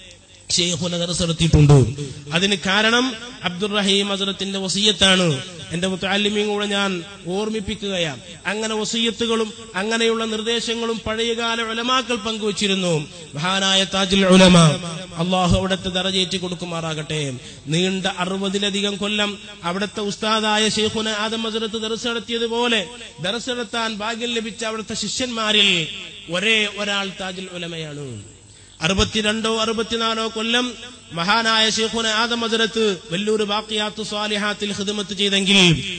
ഷെയ്ഖുന ദർസ് നടത്തിയിട്ടുണ്ട് അതിന് കാരണം അബ്ദുറഹീം ഹസരത്തിന്റെ വസീയത്താണ് എന്റെ മുത്താലിമ്യം കൂടെ ഞാൻ ഓർമ്മിപ്പിക്കുകയാണ് അങ്ങനെ വസീയത്തുകളും അങ്ങനെയുള്ള നിർദ്ദേശങ്ങളും പഴയകാല ഉലമാക്കൾ പങ്കുവച്ചിരുന്നു മഹാനായ താജുൽ ഉലമ അള്ളാഹു അവിടുത്തെ ദറജേറ്റി കൊടുക്കുമാറാകട്ടെ നീണ്ട അറുപതിലധികം കൊല്ലം അവിടുത്തെ ഉസ്താദായ ഷെയ്ഖുന ആദം ഹസരത്ത് ദർസ് നടത്തിയതുപോലെ ദർസ് നടത്താൻ ഭാഗ്യം ലഭിച്ച അവിടുത്തെ ശിഷ്യന്മാരിൽ ഒരേ ഒരാൾ താജുൽ ഉലമയാണ് അറുപത്തിരണ്ടോ അറുപത്തിനാലോ കൊല്ലം മഹാനായ ഷെയ്ഖുന ആദം ഹസരത്ത് വെല്ലൂർ ബാക്കിയാത്തു സ്വാലിഹാത്തിൽ ഹിദമത്ത് ചെയ്തെങ്കിൽ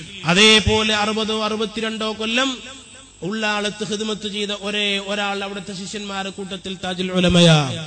അതേപോലെ അറുപതോ അറുപത്തിരണ്ടോ കൊല്ലം ഉള്ളാളത്ത് ഹിദമത്ത് ചെയ്ത ഒരേ ഒരാൾ അവിടുത്തെ ശിഷ്യന്മാരുടെ കൂട്ടത്തിൽ താജുൽ ഉലമയ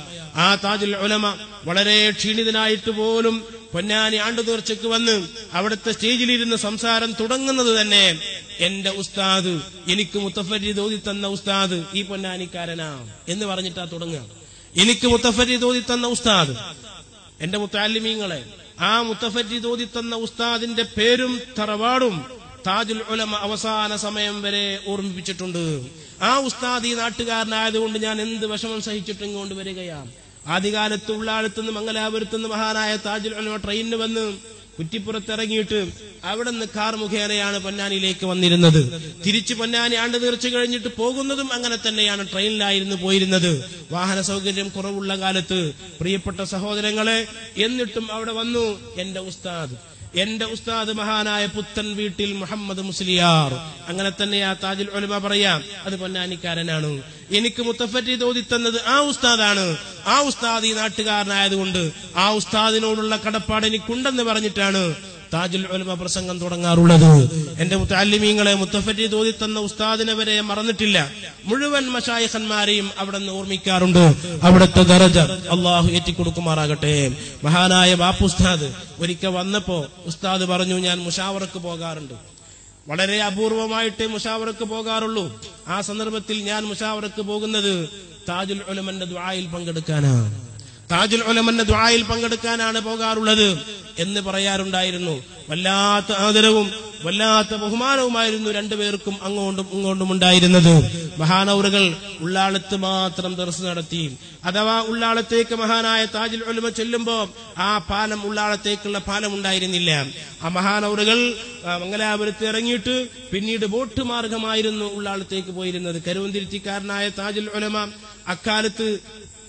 ആ താജുൽ ഉലമ വളരെ ക്ഷീണിതനായിട്ട് പോലും പൊന്നാനി ആണ്ടു തീർച്ചയ്ക്ക് വന്ന് അവിടുത്തെ സ്റ്റേജിലിരുന്ന് സംസാരം തുടങ്ങുന്നത് തന്നെ എന്റെ ഉസ്താദ് എനിക്ക് മുത്തഫരി തോതി തന്ന ഉസ്താദ് ഈ പൊന്നാനിക്കാരനാ എന്ന് പറഞ്ഞിട്ടാ തുടങ്ങുക എനിക്ക് മുത്തഫരി തോതി തന്ന ഉസ്താദ് എന്റെ മുത്താലിമീങ്ങളെ ആ മുത്തഫരി തോതി തന്ന ഉസ്താദിന്റെ പേരും തറവാടും താജുൽ ഉലമ അവസാന സമയം വരെ ഓർമ്മിപ്പിച്ചിട്ടുണ്ട് ആ ഉസ്താദ് ഈ നാട്ടുകാരനായതുകൊണ്ട് ഞാൻ എന്ത് വിഷമം സഹിച്ചിട്ടും കൊണ്ട് വരികയാണ് ആദ്യകാലത്ത് ഉള്ളാളത്തുനിന്ന് മംഗലാപുരത്തുനിന്ന് മഹാനായ താജുൽ ഉലമ ട്രെയിനിന് വന്ന് കുറ്റിപ്പുറത്തിറങ്ങിയിട്ട് അവിടെ നിന്ന് കാർ മുഖേനയാണ് പൊന്നാനിയിലേക്ക് വന്നിരുന്നത് തിരിച്ച് പൊന്നാനി ആണ്ട് തീർച്ച കഴിഞ്ഞിട്ട് പോകുന്നതും അങ്ങനെ തന്നെയാണ് ട്രെയിനിലായിരുന്നു പോയിരുന്നത് വാഹന സൗകര്യം കുറവുള്ള കാലത്ത് പ്രിയപ്പെട്ട സഹോദരങ്ങളെ എന്നിട്ടും അവിടെ വന്നു എന്റെ ഉസ്താദ് എന്റെ ഉസ്താദ് മഹാനായ പുത്തൻ വീട്ടിൽ മുഹമ്മദ് മുസ്ലിയാർ അങ്ങനെ തന്നെ ആ താജുൽ ഉലമ പറയാം അത് പൊന്നാനിക്കാരനാണ് എനിക്ക് മുത്തഫറ്റി തോതി തന്നത് ആ ഉസ്താദാണ് ആ ഉസ്താദ് ഈ നാട്ടുകാരനായതുകൊണ്ട് ആ ഉസ്താദിനോടുള്ള കടപ്പാട് എനിക്കുണ്ടെന്ന് പറഞ്ഞിട്ടാണ് താജുൽ ഉലമ പ്രസംഗം തുടങ്ങാറുള്ളത് എന്റെ മുത്താലിമീങ്ങളെ മുത്തഫറ്റി തോതി തന്ന ഉസ്താദിനെ വരെ മറന്നിട്ടില്ല മുഴുവൻ മഷായിഖന്മാരെയും അവിടെ നിന്ന് ഓർമ്മിക്കാറുണ്ട് അവിടുത്തെ ദറജ അള്ളാഹു ഏറ്റിക്കൊടുക്കുമാറാകട്ടെ മഹാനായ ബാപ്പു ഉസ്താദ് ഒരിക്കൽ വന്നപ്പോ ഉസ്താദ് പറഞ്ഞു ഞാൻ മുഷാവറക്ക് പോകാറുണ്ട് വളരെ അപൂർവമായിട്ട് മുഷാവറക്ക് പോകാറുള്ളൂ ആ സന്ദർഭത്തിൽ ഞാൻ മുഷാവറക്ക് പോകുന്നത് താജുൽ ഉലമന്റെ ദ്വായിൽ പങ്കെടുക്കാനാണ് താജുൽ ഉലമന്റെ ദ്വായിൽ പങ്കെടുക്കാനാണ് പോകാറുള്ളത് എന്ന് പറയാറുണ്ടായിരുന്നു വല്ലാത്ത ആദരവും വല്ലാത്ത ബഹുമാനവുമായിരുന്നു രണ്ടുപേർക്കും അങ്ങോട്ടും ഇങ്ങോട്ടും ഉണ്ടായിരുന്നത് മഹാനൗറുകൾ ഉള്ളാളത്ത് മാത്രം ദർശ നടത്തി അഥവാ ഉള്ളാളത്തേക്ക് മഹാനായ താജുൽ ഉലമ ചെല്ലുമ്പോ ആ പാലം ഉള്ളാളത്തേക്കുള്ള പാലം ഉണ്ടായിരുന്നില്ല ആ മഹാനൗറുകൾ ആ, മംഗലാപുരത്ത് ഇറങ്ങിയിട്ട് പിന്നീട് ബോട്ട് മാർഗമായിരുന്നു ഉള്ളാളത്തേക്ക് പോയിരുന്നത് കരുവന്തിരുത്തിക്കാരനായ താജുൽ ഉലമ അക്കാലത്ത്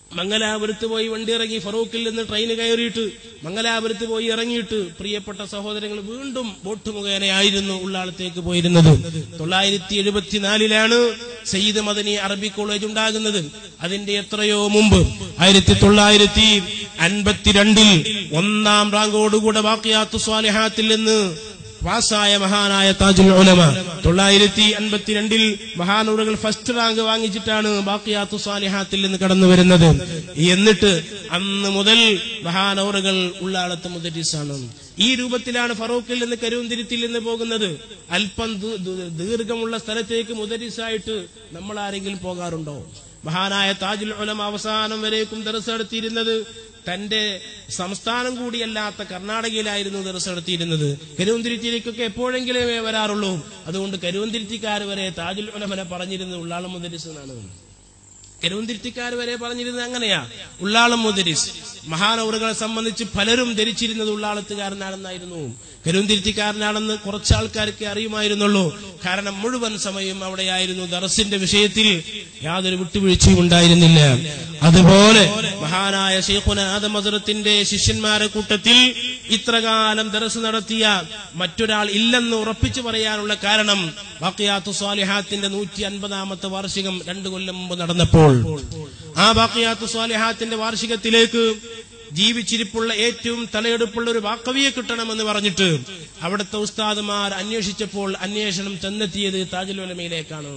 മംഗലാപുരത്ത് പോയി വണ്ടി ഇറങ്ങി ഫറൂഖിൽ നിന്ന് ട്രെയിൻ കയറിയിട്ട് മംഗലാപുരത്ത് പോയി ഇറങ്ങിയിട്ട് പ്രിയപ്പെട്ട സഹോദരങ്ങൾ വീണ്ടും ബോട്ട് മുഖേനയായിരുന്നു ഉള്ളാളത്തേക്ക് പോയിരുന്നത് തൊള്ളായിരത്തി എഴുപത്തിനാലിലാണ് സയ്യിദ് മദനി അറബി കോളേജ് ഉണ്ടാകുന്നത് അതിന്റെ എത്രയോ മുമ്പ് ആയിരത്തി തൊള്ളായിരത്തി അൻപത്തിരണ്ടിൽ ഒന്നാം റാങ്കോടുകൂടെ വാക്കിയാത്തു സ്വാലിഹാത്തിൽ നിന്ന് പാസ്സായ മഹാനായ താജുൽ ഉലമ തൊള്ളായിരത്തി അൻപത്തിരണ്ടിൽ മഹാനൂറുകൾ ഫസ്റ്റ് റാങ്ക് വാങ്ങിച്ചിട്ടാണ് ബാക്കിയാത്തു സാലിഹാത്തിൽ നിന്ന് കടന്നു വരുന്നത് എന്നിട്ട് അന്ന് മുതൽ മഹാനൂറുകൾ ഉള്ളാളത്ത് മുദരിസാണ് ഈ രൂപത്തിലാണ് ഫറൂഖിൽ നിന്ന് കരുവന്തിരുത്തിൽ നിന്ന് പോകുന്നത് അല്പം ദൂ- ദൂ- ദീർഘമുള്ള സ്ഥലത്തേക്ക് മുദരിസായിട്ട് നമ്മൾ ആരെങ്കിലും പോകാറുണ്ടോ മഹാനായ താജുൽ ഉലമ അവസാനം വരേക്കും ദർസ് നടത്തിയിരുന്നത് തന്റെ സംസ്ഥാനം കൂടിയല്ലാത്ത കർണാടകയിലായിരുന്നു ദർസ് നടത്തിയിരുന്നത് കരുവന്തിരുത്തിയിലേക്കൊക്കെ എപ്പോഴെങ്കിലുമേ വരാറുള്ളൂ അതുകൊണ്ട് കരുവന്തിരുത്തിക്കാർ വരെ താജുൽ ഉലമനെ പറഞ്ഞിരുന്നത് ഉള്ളാളം മുദരിസ് എന്നാണ് കരുവന്തിരുത്തിക്കാർ വരെ പറഞ്ഞിരുന്നത് അങ്ങനെയാ ഉള്ളാളം മുദരിസ് മഹാനൗറുകളെ സംബന്ധിച്ച് പലരും ധരിച്ചിരുന്നത് ഉള്ളാളത്തുകാരനാണെന്നായിരുന്നു കരുവന്തിരുത്തിക്കാരനാണെന്ന് കുറച്ച് ആൾക്കാർക്ക് അറിയുമായിരുന്നുള്ളൂ കാരണം മുഴുവൻ സമയം അവിടെയായിരുന്നു ദറസിന്റെ വിഷയത്തിൽ യാതൊരു വിട്ടുവീഴ്ചയും ഉണ്ടായിരുന്നില്ല അതുപോലെ മഹാനായ ഷെയ്ഖുന ആദം ഹസറത്തിന്റെ ശിഷ്യന്മാരെ കൂട്ടത്തിൽ ഇത്രകാലം ദറസ് നടത്തിയ മറ്റൊരാൾ ഇല്ലെന്ന് ഉറപ്പിച്ചു പറയാനുള്ള കാരണം ബാക്കിയാത്തു സ്വാലിഹാത്തിന്റെ നൂറ്റി അൻപതാമത്തെ വാർഷികം രണ്ടു കൊല്ലം മുമ്പ് നടന്നപ്പോൾ ആ ബാക്കിയാത്തു സ്വാലിഹാത്തിന്റെ വാർഷികത്തിലേക്ക് ജീവിച്ചിരിപ്പുള്ള ഏറ്റവും തലയെടുപ്പുള്ള ഒരു വാക്കവിയെ കിട്ടണമെന്ന് പറഞ്ഞിട്ട് അവിടുത്തെ ഉസ്താദുമാർ അന്വേഷിച്ചപ്പോൾ അന്വേഷണം ചെന്നെത്തിയത് താജുൽ ഉലമയിലേക്കാണ്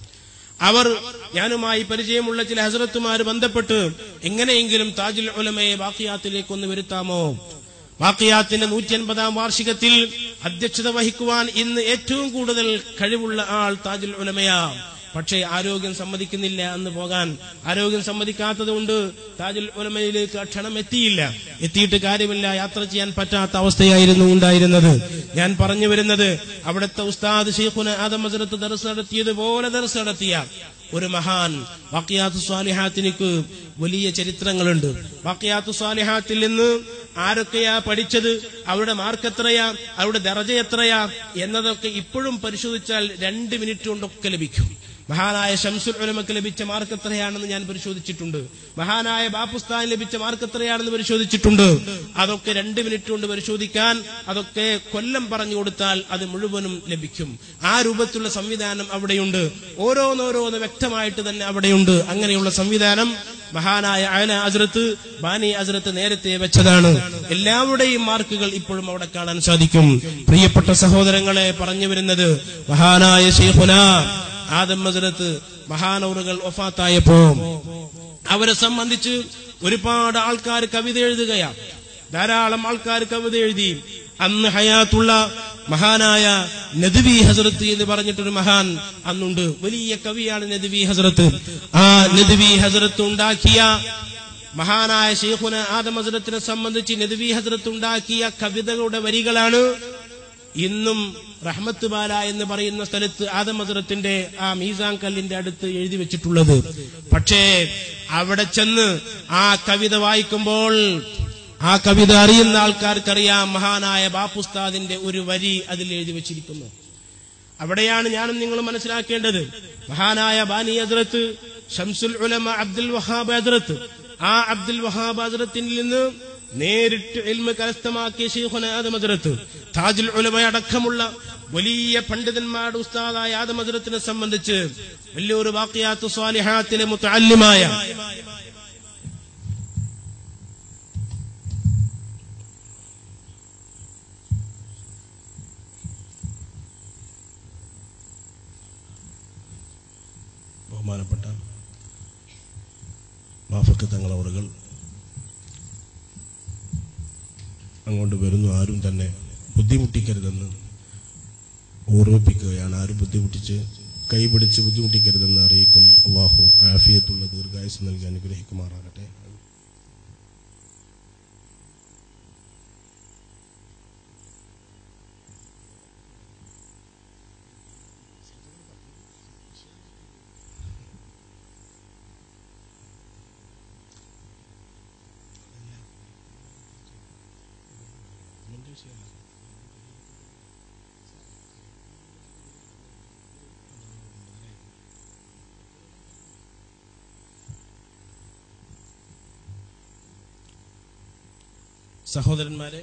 അവർ ഞാനുമായി പരിചയമുള്ള ചില ഹസരത്തുമാർ ബന്ധപ്പെട്ട് എങ്ങനെയെങ്കിലും താജുൽ ഉലമയെ ബാക്കിയാത്തിലേക്ക് ഒന്ന് വരുത്താമോ വാക്കിയാത്തിന്റെ നൂറ്റി അൻപതാം വാർഷികത്തിൽ അധ്യക്ഷത വഹിക്കുവാൻ ഇന്ന് ഏറ്റവും കൂടുതൽ കഴിവുള്ള ആൾ താജുൽ ഉലമയാ പക്ഷേ ആരോഗ്യം സമ്മതിക്കുന്നില്ല അന്ന് പോകാൻ ആരോഗ്യം സമ്മതിക്കാത്തത് കൊണ്ട് താജുൽ ഉലമയിലേക്ക് ആ ക്ഷണം എത്തിയില്ല എത്തിയിട്ട് കാര്യമില്ല യാത്ര ചെയ്യാൻ പറ്റാത്ത അവസ്ഥയായിരുന്നു ഉണ്ടായിരുന്നത് ഞാൻ പറഞ്ഞു വരുന്നത് അവിടുത്തെ ഉസ്താദ് ഷെയ്ഖുന ആദം ഹസരത്ത് ദർസ് നടത്തിയതുപോലെ ദർസ് നടത്തിയ ഒരു മഹാൻ വാക്കിയാത്തു സ്വാലിഹാത്തിനിക്ക് വലിയ ചരിത്രങ്ങളുണ്ട് വാക്കിയാത്തു സ്വാലിഹാത്തിൽ നിന്ന് ആരൊക്കെയാ പഠിച്ചത് അവരുടെ മാർക്ക് എത്രയാ അവരുടെ ദറജ എത്രയാ എന്നതൊക്കെ ഇപ്പോഴും പരിശോധിച്ചാൽ രണ്ട് മിനിറ്റ് കൊണ്ടൊക്കെ ലഭിക്കും മഹാനായ ഷംസുൽ ഉലമക്ക് ലഭിച്ച മാർക്ക് എത്രയാണെന്ന് ഞാൻ പരിശോധിച്ചിട്ടുണ്ട് മഹാനായ ബാപ്പുസ്ഥാൻ ലഭിച്ച മാർക്ക് എത്രയാണെന്ന് പരിശോധിച്ചിട്ടുണ്ട് അതൊക്കെ രണ്ട് മിനിറ്റ് കൊണ്ട് പരിശോധിക്കാൻ അതൊക്കെ കൊല്ലം പറഞ്ഞു കൊടുത്താൽ അത് മുഴുവനും ലഭിക്കും ആ രൂപത്തിലുള്ള സംവിധാനം അവിടെയുണ്ട് ഓരോന്നോരോന്ന് വ്യക്തമായിട്ട് തന്നെ അവിടെയുണ്ട് അങ്ങനെയുള്ള സംവിധാനം മഹാനായ അയന അസ്രത്ത് ബാനി അസ്രത്ത് നേരത്തെ വെച്ചതാണ് എല്ലാവരുടെയും മാർക്കുകൾ ഇപ്പോഴും അവിടെ കാണാൻ സാധിക്കും പ്രിയപ്പെട്ട സഹോദരങ്ങളെ പറഞ്ഞു വരുന്നത് മഹാനായ ഷെയ്ഖുന ആദം മസരത്ത് മഹാനൗറുകൾ ഒഫാത്തായപ്പോ അവരെ സംബന്ധിച്ച് ഒരുപാട് ആൾക്കാർ കവിത എഴുതുകയാണ് ധാരാളം ആൾക്കാർ കവിത എഴുതി അന്ന് ഹയാത്തുള്ള മഹാനായ നദ്വി ഹസരത്ത് എന്ന് പറഞ്ഞിട്ടൊരു മഹാൻ അന്നുണ്ട് വലിയ കവിയാണ് നദ്വി ഹസരത്ത് ആ നദ്വി ഹസരത്ത് ഉണ്ടാക്കിയ മഹാനായ ഷെയ്ഖുന ആദം ഹസരത്തിനെ സംബന്ധിച്ച് നദ്വി ഹസരത്ത് ഉണ്ടാക്കിയ കവിതകളുടെ വരികളാണ് ഇന്നും റഹ്മത്ത് ബാല എന്ന് പറയുന്ന സ്ഥലത്ത് ആദം ഹസരത്തിന്റെ ആ മീസാൻ കല്ലിന്റെ അടുത്ത് എഴുതി വെച്ചിട്ടുള്ളത് പക്ഷേ അവിടെ ചെന്ന് ആ കവിത വായിക്കുമ്പോൾ ആ കവിത അറിയുന്ന ആൾക്കാർക്കറിയാം മഹാനായ ബാപ്പുസ്താദിന്റെ ഒരു വരി അതിൽ എഴുതി വെച്ചിരിക്കുന്നു അവിടെയാണ് ഞാനും നിങ്ങളും മനസ്സിലാക്കേണ്ടത് മഹാനായ ബാനി ഹസ്രത്ത് ഷംസുൽ ഉലമ അബ്ദുൽ വഹാബ് ഹസ്രത്ത് ആ അബ്ദുൽ വഹാബ് ഹസ്രത്തിൽ നിന്ന് നേരിട്ട് എൽമ കരസ്ഥമാക്കിയ ഷെയ്ഖുന ആദം ഹസ്രത്ത് താജുൽ ഉലമ അടക്കമുള്ള വലിയ പണ്ഡിതന്മാരുടെ ഉസ്താദായ ആദം ഹസ്രത്തിനെ സംബന്ധിച്ച് വലിയൊരു വാക്കിയാത്തു സ്വാലിഹാത്തിലെ മുത്തല്യമായ ബഹുമാനപ്പെട്ട മാഫക്ക് തങ്ങളവറുകൾ അങ്ങോട്ട് വരുന്നു ആരും തന്നെ ബുദ്ധിമുട്ടിക്കരുതെന്ന് ഓർമ്മിപ്പിക്കുകയാണ് ആരും ബുദ്ധിമുട്ടിച്ച് കൈപിടിച്ച് ബുദ്ധിമുട്ടിക്കരുതെന്ന് അറിയിക്കുന്നു അള്ളാഹു ആഫിയത്തുള്ള ദീർഘായുസ് നൽകി അനുഗ്രഹിക്കുമാറാകട്ടെ സഹോദരന്മാരെ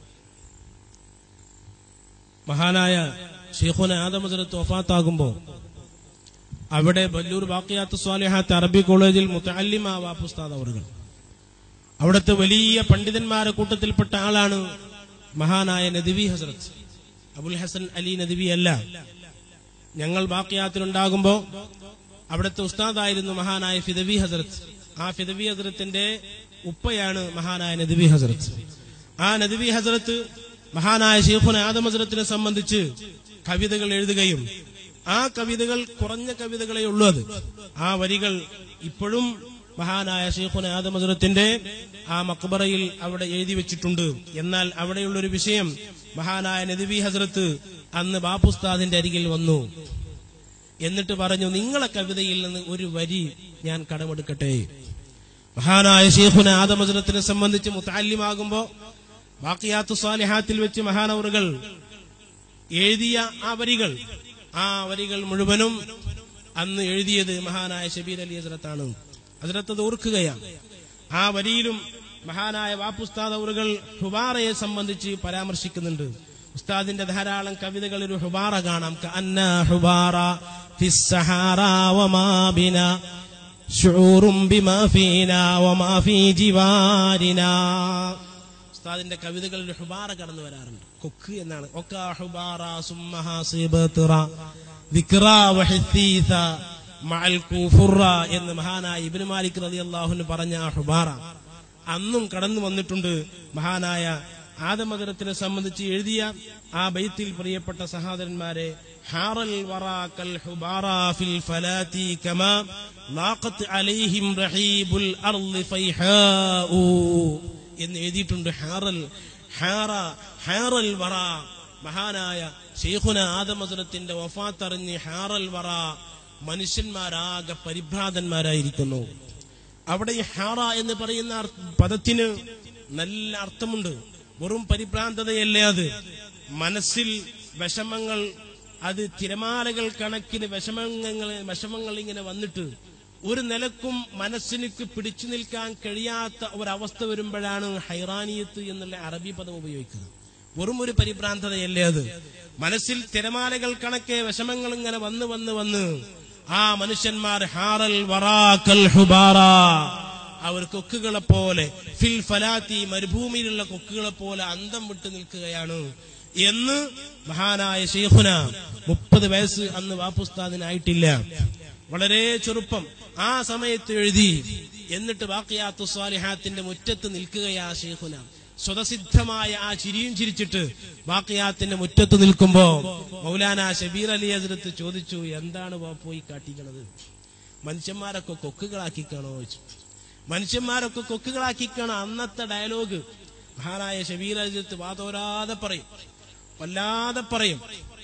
മഹാനായ ഷെയ്ഖുന ആദമസരത്ത് വഫാത്താകുമ്പോൾ അവിടെ ബല്ലൂർ ബാക്കിയാത്ത് സ്വാലിഹാത്ത് അറബി കോളേജിൽ മുത്തല്ലിമ വാപ്പുസ്താദ് അവറുകൾ അവിടുത്തെ വലിയ പണ്ഡിതന്മാരെ കൂട്ടത്തിൽപ്പെട്ട ആളാണ് മഹാനായ നദിവി ഹസരത്ത് അബുൽ ഹസൻ അലി നദിവി അല്ല ഞങ്ങൾ ബാക്കിയാത്തിലുണ്ടാകുമ്പോ അവിടുത്തെ ഉസ്താദായിരുന്നു മഹാനായ ഫിദവി ഹസരത്ത് ആ ഫിദവി ഹസരത്തിന്റെ ഉപ്പയാണ് മഹാനായ നദിവി ഹസരത്ത് ആ നദിവി ഹസരത്ത് മഹാനായ ഷെയ്ഖുൻ ആദം ഹസരത്തിനെ സംബന്ധിച്ച് കവിതകൾ എഴുതുകയും ആ കവിതകൾ കുറഞ്ഞ കവിതകളെ ഉള്ളൂ അത് ആ വരികൾ ഇപ്പോഴും മഹാനായ ഷെയ്ഖുൻ ആദം ഹസരത്തിന്റെ ആ മക്ബറയിൽ അവിടെ എഴുതി വെച്ചിട്ടുണ്ട് എന്നാൽ അവിടെയുള്ള ഒരു വിഷയം മഹാനായ നദിവി ഹസരത്ത് അന്ന് ബാപ്പുസ്താദിന്റെ അരികിൽ വന്നു എന്നിട്ട് പറഞ്ഞു നിങ്ങളെ കവിതയിൽ നിന്ന് ഒരു വരി ഞാൻ കടമെടുക്കട്ടെ മഹാനായ ഷെയ്ഖുന ആദമസനത്തിനെ സംബന്ധിച്ച് മുത്താലിമാകുമ്പോ ബാക്കിയാത്തു സ്വാലിഹാത്തിൽ വെച്ച് മഹാനവറുകൾ എഴുതിയ ആ വരികൾ ആ വരികൾ മുഴുവനും അന്ന് എഴുതിയത് മഹാനായ ഷബീർ അലി ഹസരത്താണ് ഹസരത്ത് അത് ഓർക്കുകയാണ് ആ വരിയിലും മഹാനായ വാപ്പുസ്താദ് അവറുകൾ ഹുബാറയെ സംബന്ധിച്ച് പരാമർശിക്കുന്നുണ്ട് ഉസ്താദിന്റെ ധാരാളം കവിതകളിൽ ഒരു ഹുബാറ കാണാം കഅന്ന ഹുബാറ ഫിസ് സഹാറ വമാ ബിനാ ശൂറും ബിമാ ഫീനാ വമാ ഫീ ജിവാരിനാ ഉസ്താദിന്റെ കവിതകളിൽ ഹുബാറ കടന്നു വരാറുണ്ട് കൊക്ക് എന്നാണ് ഒക്ക ഹുബാറ സുമ്മഹ സിബത്റ ദിക്റ വഹിത്തീസ മഅൽ കുഫുറ എന്ന് മഹാനായ ഇബ്നു മാലിക് റളിയല്ലാഹു പറഞ്ഞ ആ ഹുബാറ അന്നും കടന്നു വന്നിട്ടുണ്ട് മഹാനായ ആദമകരത്തിനെ സംബന്ധിച്ച് എഴുതിയ ആ ബൈത്തിൽ പ്രിയപ്പെട്ട സഹോദരന്മാരെ ഹാറൽ വറാക്കൽ ഹുബാറ ഫിൽ ഫലാത്തി കമാ ലാഖത്ത് അലൈഹിം റഹീബുൽ അർളി ഫൈഹാഉ എന്ന് എഴുതിയിട്ടുണ്ട് ഹാറൽ ഹാറ ഹാറൽ വറ മഹാനായ ഷെയ്ഖുന ആദമസനത്തിന്റെ വഫാത്തറിഞ്ഞ് ഹാറൽ വറ മനുഷ്യന്മാരാകെ പരിഭ്രാന്തന്മാരായിരിക്കുന്നു അവിടെ ഈ ഹാറ എന്ന് പറയുന്ന അർ- പദത്തിന് നല്ല അർത്ഥമുണ്ട് വെറും പരിഭ്രാന്തതയല്ലേ അത് മനസ്സിൽ വിഷമങ്ങൾ അത് തിരമാലകൾ കണക്കിന് വിഷമങ്ങൾ വിഷമങ്ങൾ ഇങ്ങനെ വന്നിട്ട് ഒരു നിലക്കും മനസ്സിനിക്ക് പിടിച്ചു നിൽക്കാൻ കഴിയാത്ത ഒരവസ്ഥ വരുമ്പോഴാണ് ഹൈറാനിയത്ത് എന്നുള്ള അറബി പദം ഉപയോഗിക്കുന്നത് വെറും ഒരു പരിഭ്രാന്തതയല്ലേ അത് മനസ്സിൽ തിരമാലകൾ കണക്കെ വിഷമങ്ങൾ ഇങ്ങനെ വന്ന് വന്ന് വന്ന് ആ മനുഷ്യന്മാർ ഹാറൽ വറാക്കൽ ഹുബാറ അവർ കൊക്കുകളെ പോലെ ഫിൽ ഫലാത്തി മരുഭൂമിയിലുള്ള കൊക്കുകളെ പോലെ അന്തം വിട്ടു നിൽക്കുകയാണ് എന്ന് മഹാനായ ഷെയ്ഖുന മുപ്പത് വയസ്സ് അന്ന് വാപ്പുസ്താദിനായിട്ടില്ല വളരെ ചെറുപ്പം ആ സമയത്ത് എഴുതി എന്നിട്ട് ബാക്കിയാത്തു സ്വാലിഹാത്തിന്റെ മുറ്റത്ത് നിൽക്കുകയാ ഷെയ്ഖുന സ്വതസിദ്ധമായ ആ ചിരിയും ചിരിച്ചിട്ട് ബാക്കിയാത്തിന്റെ മുറ്റത്ത് നിൽക്കുമ്പോ മൗലാന ഷബീർ അലി ഹസരത്ത് ചോദിച്ചു എന്താണ് പോയി കാട്ടിക്കണത് മനുഷ്യന്മാരൊക്കെ കൊക്കുകളാക്കിക്കാണോ ചോദിച്ചു മനുഷ്യന്മാരൊക്കെ കൊക്കുകളാക്കിക്കാണോ അന്നത്തെ ഡയലോഗ് മഹാനായ ഷബീർ അലി ഹസരത്ത് വാതോരാതെ പറയും വല്ലാതെ പറയും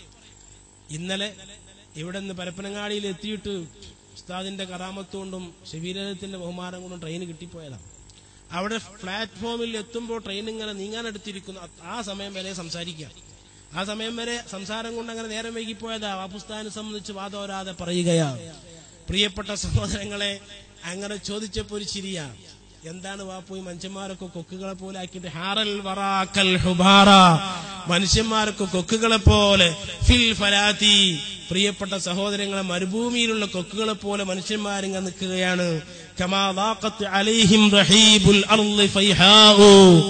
ഇന്നലെ ഇവിടെ നിന്ന് പരപ്പനങ്ങാടിയിൽ എത്തിയിട്ട് ഉസ്താദിന്റെ കറാമത്ത് കൊണ്ടും ഷബീരത്തിന്റെ ബഹുമാനം കൊണ്ടും ട്രെയിൻ കിട്ടിപ്പോയതാണ് അവിടെ പ്ലാറ്റ്ഫോമിൽ എത്തുമ്പോൾ ട്രെയിൻ ഇങ്ങനെ നീങ്ങാനെടുത്തിരിക്കുന്നു അ- ആ സമയം വരെ സംസാരിക്കുക ആ സമയം വരെ സംസാരം കൊണ്ട് അങ്ങനെ നേരം വൈകിപ്പോയതാ ആ പുസ്തകനെ സംബന്ധിച്ച് വാദോരാതെ പറയുകയാ പ്രിയപ്പെട്ട സഹോദരങ്ങളെ അങ്ങനെ ചോദിച്ചപ്പോ ഒരു ചിരിയാ എന്താണ് വാപ്പു ഈ മനുഷ്യന്മാരൊക്കെ കൊക്കുകളെ പോലെ ആക്കിയിട്ട് ഹാറൽ വറാക്കൽ ഹുബാറ മനുഷ്യന്മാരൊക്കെ കൊക്കുകളെ പോലെ ഫിൽ ഫലാത്തി പ്രിയപ്പെട്ട സഹോദരങ്ങളെ മരുഭൂമിയിലുള്ള കൊക്കുകളെ പോലെ മനുഷ്യന്മാരിങ്ങ നിൽക്കുകയാണ് കമാ ളാഖത്ത് അലൈഹിം റഹീബുൽ അർളി ഫൈഹാഉ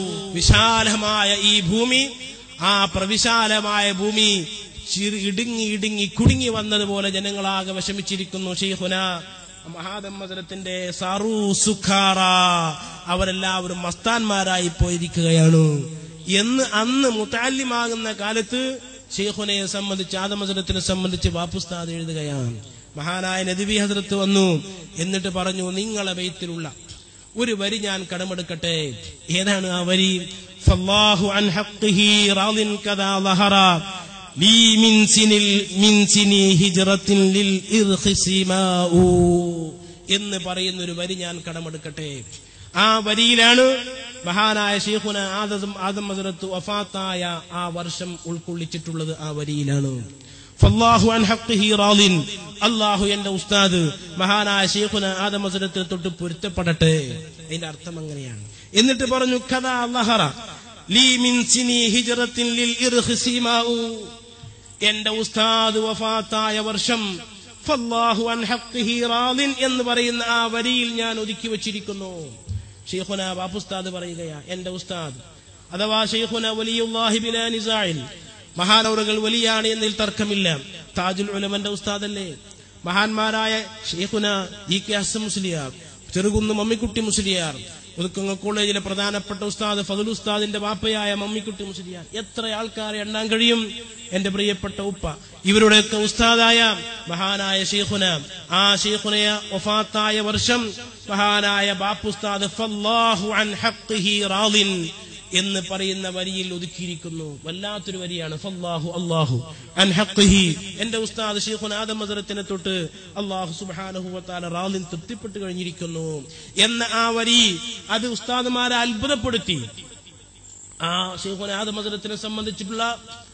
വിശാലമായ ഈ ഭൂമി ആ പ്രവിശാലമായ ഭൂമി ചിറി ഇടുങ്ങി ഇടുങ്ങി കുടുങ്ങി വന്നതുപോലെ ജനങ്ങളാകെ വിഷമിച്ചിരിക്കുന്നു ഷെയ്ഖുന മഹാദമ്മസരത്തിന്റെ സാറു സുഖാറ അവരെല്ലാവരും മസ്താന്മാരായി പോയിരിക്കുകയാണ് എന്ന് അന്ന് മുത്താലിമാകുന്ന കാലത്ത് ഷെയ്ഖുനയെ സംബന്ധിച്ച് ആദമസരത്തിനെ സംബന്ധിച്ച് വാപ്പുസ്താദ് എഴുതുകയാണ് മഹാനായ നദിവി ഹസരത്ത് വന്നു എന്നിട്ട് പറഞ്ഞു നിങ്ങളെ ബെയ്ത്തിലുള്ള ഒരു വരി ഞാൻ കടമെടുക്കട്ടെ ഏതാണ് ആ വരി ഫല്ലാഹു അൻ ഹഖ്ഖിഹി റാദിൻ കദാ ലഹറ ലീ മിൻ സിനിൽ മിൻ സിനി ഹിജ്റത്തിൻ ലിൽ ഇർഖി സിമാഉ എന്ന് പറയുന്ന ഒരു വരി ഞാൻ കടമെടുക്കട്ടെ ആ വരിയിലാണ് മഹാനായ ഷെയ്ഖുന ആദം ആദം ഹസ്രത്ത് വഫാത്തായ ആ വർഷം ഉൾക്കൊള്ളിച്ചിട്ടുള്ളത് ആ വരിയിലാണ് ഫല്ലാഹു അൻ ഹഖ്ഖിഹി റാദിൻ അല്ലാഹു എന്റെ ഉസ്താദ് മഹാനായ ഷെയ്ഖുന ആദം ഹസ്രത്തിൽ തൊട്ട് പൊരുത്തപ്പെടട്ടെ അതിന്റെ അർത്ഥം അങ്ങനെയാണ് എന്നിട്ട് പറഞ്ഞു കഥാ ലഹറ ലീ മിൻ സിനി ഹിജ്റത്തിൻ ലിൽ ഇർഖ് സീമാഉ എന്റെ ഉസ്താദ് വഫാത്തായ വർഷം ഫല്ലാഹു അൻ ഹഖ്ഖിഹി റാദിൻ എന്ന് പറയുന്ന ആ വരിയിൽ ഞാൻ ഒതുക്കി വച്ചിരിക്കുന്നു ഷെയ്ഖുന ബാപ്പുസ്താദ് പറയുകയാ എന്റെ ഉസ്താദ് അഥവാ ഷെയ്ഖുന വലിയുല്ലാഹി ബിലാ നിസാഇൻ മഹാനവറുകൾ വലിയാണ് എന്നതിൽ തർക്കമില്ല താജുൽ ഉലമന്റെ ഉസ്താദല്ലേ മഹാന്മാരായ ഷെയ്ഖുന ഇ കെ ഹസൻ മുസ്ലിയാർ ചെറുകുന്ന് മമ്മിക്കുട്ടി മുസ്ലിയാർ ഒതുക്കങ്ങ കോളേജിലെ പ്രധാനപ്പെട്ട ഉസ്താദ് ഫതുൽ ഉസ്താദിന്റെ വാപ്പയായ മമ്മിക്കുട്ടി മുസ്ലിയാർ എത്ര ആൾക്കാരെ എണ്ണാൻ കഴിയും എന്റെ പ്രിയപ്പെട്ട ഉപ്പ ഇവരുടെയൊക്കെ ഉസ്താദായ മഹാനായ ഷെയ്ഖുന ആ ഷെയ്ഖുനയ ഒഫാത്തായ വർഷം മഹാനായ ബാപ്പുസ്താദ് ഫല്ലാഹു അൻ ഹഖ്ഖിഹി റാദിൻ എന്ന് പറയുന്ന വരിയിൽ ഒതുക്കിയിരിക്കുന്നു വല്ലാത്തൊരു വരിയാണ് ഫല്ലാഹു അല്ലാഹു അൻ ഹഖ്ഖിഹി എന്റെ ഉസ്താദ് ഷെയ്ഖുൻ ആദം മസറത്തിനെ തൊട്ട് അല്ലാഹു സുബ്ഹാനഹു വതആല റാദിൻ തൃപ്തിപ്പെട്ട് കഴിഞ്ഞിരിക്കുന്നു എന്ന ആ വരി അത് ഉസ്താദുമാരെ അത്ഭുതപ്പെടുത്തി ആ ഷെയ്ഖുൻ ആദം മസറത്തിനെ സംബന്ധിച്ചിട്ടുള്ള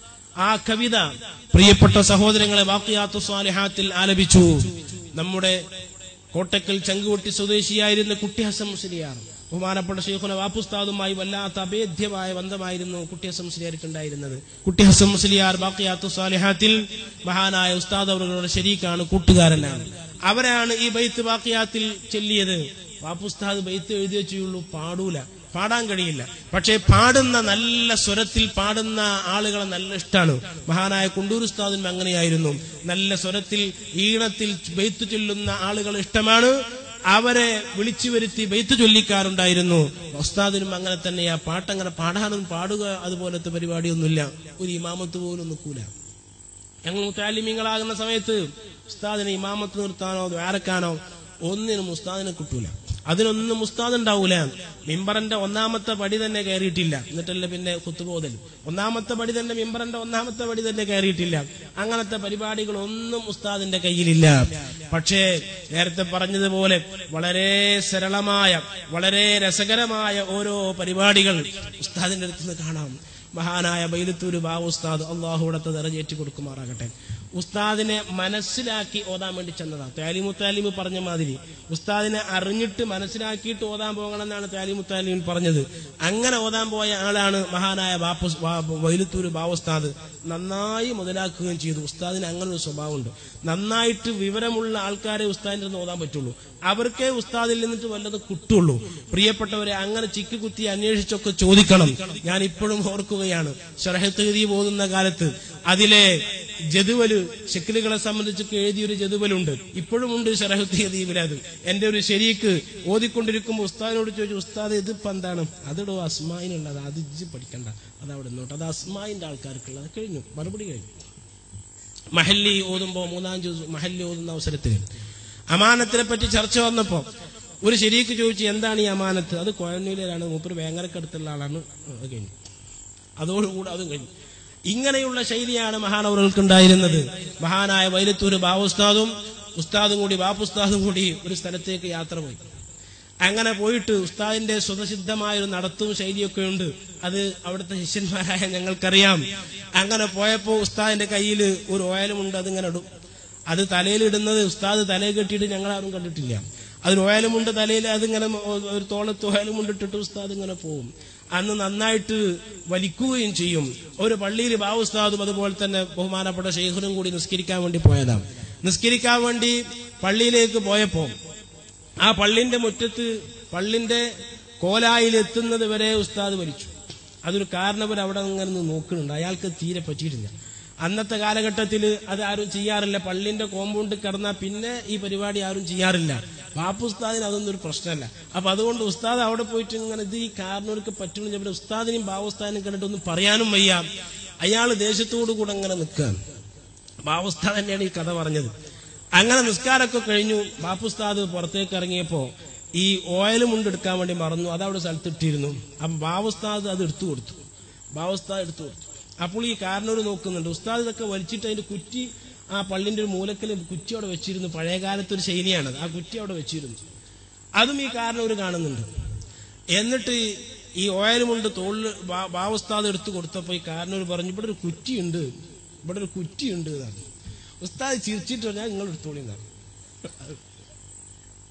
ആ കവിത പ്രിയപ്പെട്ട സഹോദരങ്ങളെ വാക്കിയാത്തു സ്വാലിഹാത്തിൽ ആലപിച്ചു നമ്മുടെ കോട്ടക്കൽ ചങ്കുവട്ടി സ്വദേശിയായിരുന്ന കുട്ടി ഹസൻ മുസ്ലിയാർ ബഹുമാനപ്പെട്ട ഷെയ്ഖുന വാപ്പുസ്താദുമായി വല്ലാത്ത അഭേദ്യമായ ബന്ധമായിരുന്നു കുട്ടി ഹസൻ മുസ്ലിയാർക്ക് ഉണ്ടായിരുന്നത് കുട്ടി ഹസൻ മുസ്ലിയാർ ബാക്കിയാത്തു സ്വാലിഹാത്തിൽ മഹാനായ ഉസ്താദ് അവരുടെ ശരീക്കാണ് കൂട്ടുകാരനാണ് അവരാണ് ഈ ബൈത്ത് ബാക്കിയാത്തിൽ ചെല്ലിയത് വാപ്പുസ്താദ് ബൈത്ത് എഴുതി വെച്ചുള്ളൂ പാടൂല പാടാൻ കഴിയില്ല പക്ഷേ പാടുന്ന നല്ല സ്വരത്തിൽ പാടുന്ന ആളുകളെ നല്ല ഇഷ്ടമാണ് മഹാനായ കുണ്ടൂർ ഉസ്താദിനും അങ്ങനെയായിരുന്നു നല്ല സ്വരത്തിൽ ഈണത്തിൽ ബെയ്ത്ത് ചൊല്ലുന്ന ആളുകൾ ഇഷ്ടമാണ് അവരെ വിളിച്ചു വരുത്തി ബെയ്ത്ത് ചൊല്ലിക്കാറുണ്ടായിരുന്നു ഉസ്താദിനും അങ്ങനെ തന്നെയാ പാട്ടങ്ങനെ പാടാനും പാടുക അതുപോലത്തെ പരിപാടിയൊന്നുമില്ല ഒരു ഇമാമത്ത് പോലും നിൽക്കൂല ഞങ്ങൾ മുത്താലിമീങ്ങളാകുന്ന സമയത്ത് ഉസ്താദിനെ ഇമാമത്ത് നിർത്താനോ ദ്വാരക്കാനോ ഒന്നിനും ഉസ്താദിനെ കിട്ടൂല അതിനൊന്നും ഉസ്താദ് ഉണ്ടാവൂല മിമ്പറിന്റെ ഒന്നാമത്തെ പടി തന്നെ കയറിയിട്ടില്ല എന്നിട്ടല്ലേ പിന്നെ കുത്തുബോധൽ ഒന്നാമത്തെ പടി തന്നെ മിമ്പറിന്റെ ഒന്നാമത്തെ പടി തന്നെ കയറിയിട്ടില്ല അങ്ങനത്തെ പരിപാടികളൊന്നും ഉസ്താദിന്റെ കയ്യിലില്ല പക്ഷേ നേരത്തെ പറഞ്ഞതുപോലെ വളരെ സരളമായ വളരെ രസകരമായ ഓരോ പരിപാടികൾ ഉസ്താദിന്റെ അടുത്ത് നിന്ന് കാണാം മഹാനായ ബൈലത്തൂര് ബാബു ഉസ്താദ് അള്ളാഹുടത്തെ നിറഞ്ഞേറ്റി കൊടുക്കുമാറാകട്ടെ ഉസ്താദിനെ മനസ്സിലാക്കി ഓതാൻ വേണ്ടി ചെന്നതാ താലിമുത്താലിമ് പറഞ്ഞ മാതിരി ഉസ്താദിനെ അറിഞ്ഞിട്ട് മനസ്സിലാക്കിയിട്ട് ഓതാൻ പോകണമെന്നാണ് താലിമുത്താലിമിൻ പറഞ്ഞത് അങ്ങനെ ഓതാൻ പോയ ആളാണ് മഹാനായ ബാപ്പു വൈലത്തൂര് ബാവുസ്താദ് നന്നായി മുതലാക്കുകയും ചെയ്തു ഉസ്താദിന് അങ്ങനെ ഒരു സ്വഭാവമുണ്ട് നന്നായിട്ട് വിവരമുള്ള ആൾക്കാരെ ഉസ്താദിന്റെ അടുത്ത് ഓതാൻ പറ്റുള്ളൂ അവർക്കേ ഉസ്താദിൽ നിന്നിട്ട് വല്ലതും കിട്ടുള്ളൂ പ്രിയപ്പെട്ടവരെ അങ്ങനെ ചിക്കി കുത്തി അന്വേഷിച്ചൊക്കെ ചോദിക്കണം ഞാൻ ഇപ്പോഴും ഓർക്കുകയാണ് ഷറഹത്ത് ഓതുന്ന കാലത്ത് അതിലെ ജതുവല് ഷെക്കിലുകളെ സംബന്ധിച്ചൊക്കെ എഴുതിയൊരു ജതുവലുണ്ട് ഇപ്പോഴും ഉണ്ട് ഷറഹുദ്ദീപിൽ അത് എന്റെ ഒരു ശരീക്ക് ഓതിക്കൊണ്ടിരിക്കുമ്പോൾ ഉസ്താദിനോട് ചോദിച്ചു ഉസ്താദ് ഇതിപ്പോ എന്താണ് അതിടോ അസ്മായിനുള്ളത് അത് ഇജ്ജ് പഠിക്കണ്ട അത് അവിടെ നിന്നോട്ട് അത് അസ്മായിന്റെ ആൾക്കാർക്കുള്ളത് കഴിഞ്ഞു മറുപടി കഴിഞ്ഞു മഹല്ലി ഓതുമ്പോ മൂന്നാം ജ്യൂസ് മഹല്ലി ഓതുന്ന അവസരത്തിൽ അമാനത്തിനെ പറ്റി ചർച്ച വന്നപ്പോ ഒരു ശരീക്ക് ചോദിച്ചു എന്താണ് ഈ അമാനത്ത് അത് കോയന്നൂരിലാണ് മൂപ്പര് വേങ്ങരക്കടുത്തുള്ള ആളാണ് അത് കഴിഞ്ഞു അതോടുകൂടെ അതും കഴിഞ്ഞു ഇങ്ങനെയുള്ള ശൈലിയാണ് മഹാനവറുകൾക്ക് ഉണ്ടായിരുന്നത് മഹാനായ വൈലത്തൂര് ബാവുസ്താദും ഉസ്താദും കൂടി ബാപ്പുസ്താദും കൂടി ഒരു സ്ഥലത്തേക്ക് യാത്ര പോയി അങ്ങനെ പോയിട്ട് ഉസ്താദിന്റെ സ്വതസിദ്ധമായ ഒരു നടത്തവും ശൈലിയൊക്കെ ഉണ്ട് അത് അവിടുത്തെ ശിഷ്യന്മാരായ ഞങ്ങൾക്കറിയാം അങ്ങനെ പോയപ്പോ ഉസ്താദിന്റെ കയ്യിൽ ഒരു ഓയലുമുണ്ട് അതിങ്ങനെ ഇടും അത് തലയിലിടുന്നത് ഉസ്താദ് തലയിൽ കെട്ടിയിട്ട് ഞങ്ങളാരും കണ്ടിട്ടില്ല അതിന് ഓയലുമുണ്ട് തലയിൽ അതിങ്ങനെ ഒരു തോളത്ത് ഓയലുമുണ്ട് ഇട്ടിട്ട് ഉസ്താദ് ഇങ്ങനെ പോവും അന്ന് നന്നായിട്ട് വലിക്കുകയും ചെയ്യും ഒരു പള്ളിയിൽ ബാവുസ്താദും അതുപോലെ തന്നെ ബഹുമാനപ്പെട്ട ഷെയ്ഖുനും കൂടി നിസ്കരിക്കാൻ വേണ്ടി പോയതാണ് നിസ്കരിക്കാൻ വേണ്ടി പള്ളിയിലേക്ക് പോയപ്പോ ആ പള്ളിന്റെ മുറ്റത്ത് പള്ളിന്റെ കോലായിൽ എത്തുന്നത് വരെ ഉസ്താദ് വലിച്ചു അതൊരു കാരണവർ അവിടെ അങ്ങനെ നിന്ന് നോക്കുന്നുണ്ട് അയാൾക്ക് തീരെ പറ്റിയിട്ടില്ല അന്നത്തെ കാലഘട്ടത്തിൽ അത് ആരും ചെയ്യാറില്ല പള്ളിന്റെ കോമ്പൗണ്ട് കിടന്നാൽ പിന്നെ ഈ പരിപാടി ആരും ചെയ്യാറില്ല പാപ്പു ഉസ്താദിന് അതൊന്നും ഒരു പ്രശ്നമല്ല അപ്പൊ അതുകൊണ്ട് ഉസ്താദ് അവിടെ പോയിട്ട് ഇങ്ങനെ ഇത് ഈ കാരണവർക്ക് പറ്റുമെന്ന് ഉസ്താദിനെയും ബാവുസ്താദിനും കണ്ടിട്ടൊന്നും പറയാനും വയ്യ അയാൾ ദേശത്തോടു കൂടെ അങ്ങനെ നിൽക്കുകയാണ് ബാവുസ്താദ് തന്നെയാണ് ഈ കഥ പറഞ്ഞത് അങ്ങനെ നിസ്കാരമൊക്കെ കഴിഞ്ഞു ബാപ്പുസ്താദ് പുറത്തേക്ക് ഇറങ്ങിയപ്പോ ഈ ഓയിൽ മുണ്ട് എടുക്കാൻ വേണ്ടി മറന്നു അത് അവിടെ സ്ഥലത്തിട്ടിരുന്നു അപ്പൊ ബാവുസ്താദ് അത് എടുത്തു കൊടുത്തു ബാവുസ്താദ് എടുത്തു കൊടുത്തു അപ്പോൾ ഈ കാരണവർ നോക്കുന്നുണ്ട് ഉസ്താദ് ഇതൊക്കെ വലിച്ചിട്ട് അതിന്റെ കുറ്റി ആ പള്ളിന്റെ ഒരു മൂലക്കൽ കുറ്റി അവിടെ വെച്ചിരുന്നു പഴയ കാലത്തെ ഒരു ശൈലിയാണത് ആ കുറ്റി അവിടെ വെച്ചിരുന്നു അതും ഈ കാരണവർ കാണുന്നുണ്ട് എന്നിട്ട് ഈ ഓയിൽ മുണ്ട് തോളിൽ ബാവുസ്താദ് എടുത്തു കൊടുത്തപ്പോ ഈ കാരണവർ പറഞ്ഞു ഇവിടെ ഒരു കുറ്റിയുണ്ട് ഇവിടെ ഒരു കുറ്റിയുണ്ട് എന്നാണ് ഉസ്താദ് ചിരിച്ചിട്ട് പറഞ്ഞാൽ നിങ്ങൾ എടുത്തോളി എന്നാണ്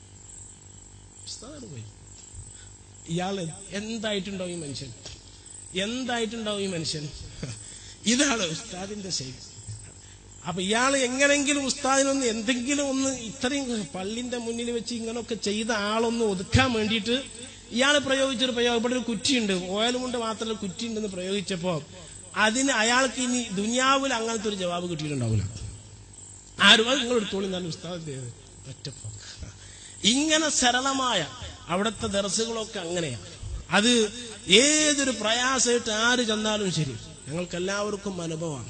ഉസ്താദ് പോയി ഇയാള് എന്തായിട്ടുണ്ടോ ഈ മനുഷ്യൻ എന്തായിട്ടുണ്ടാവും ഈ മനുഷ്യൻ ഇതാണ് ഉസ്താദിന്റെ ശൈലി അപ്പൊ ഇയാൾ എങ്ങനെങ്കിലും ഉസ്താദിനൊന്ന് എന്തെങ്കിലും ഒന്ന് ഇത്രയും പള്ളിന്റെ മുന്നിൽ വെച്ച് ഇങ്ങനൊക്കെ ചെയ്ത ആളൊന്ന് ഒതുക്കാൻ വേണ്ടിയിട്ട് ഇയാൾ പ്രയോഗിച്ചൊരു പ്രയോഗം ഇവിടെ ഒരു കുറ്റിയുണ്ട് ഓയിൽ കൊണ്ട് മാത്രമല്ല കുറ്റിയുണ്ടെന്ന് പ്രയോഗിച്ചപ്പോ അതിന് അയാൾക്ക് ഇനി ദുനിയാവിൽ അങ്ങനത്തെ ഒരു ജവാബ് കിട്ടിയിട്ടുണ്ടാവില്ല ആരും അത് നിങ്ങൾ എടുത്തോളി ഞാൻ ഉസ്താദിന്റെ ഒറ്റപ്പോ ഇങ്ങനെ സരളമായ അവിടുത്തെ ദർസുകളൊക്കെ അങ്ങനെയാണ് അത് ഏതൊരു പ്രയാസമായിട്ട് ആര് ചെന്നാലും ശരി ഞങ്ങൾക്ക് എല്ലാവർക്കും അനുഭവമാണ്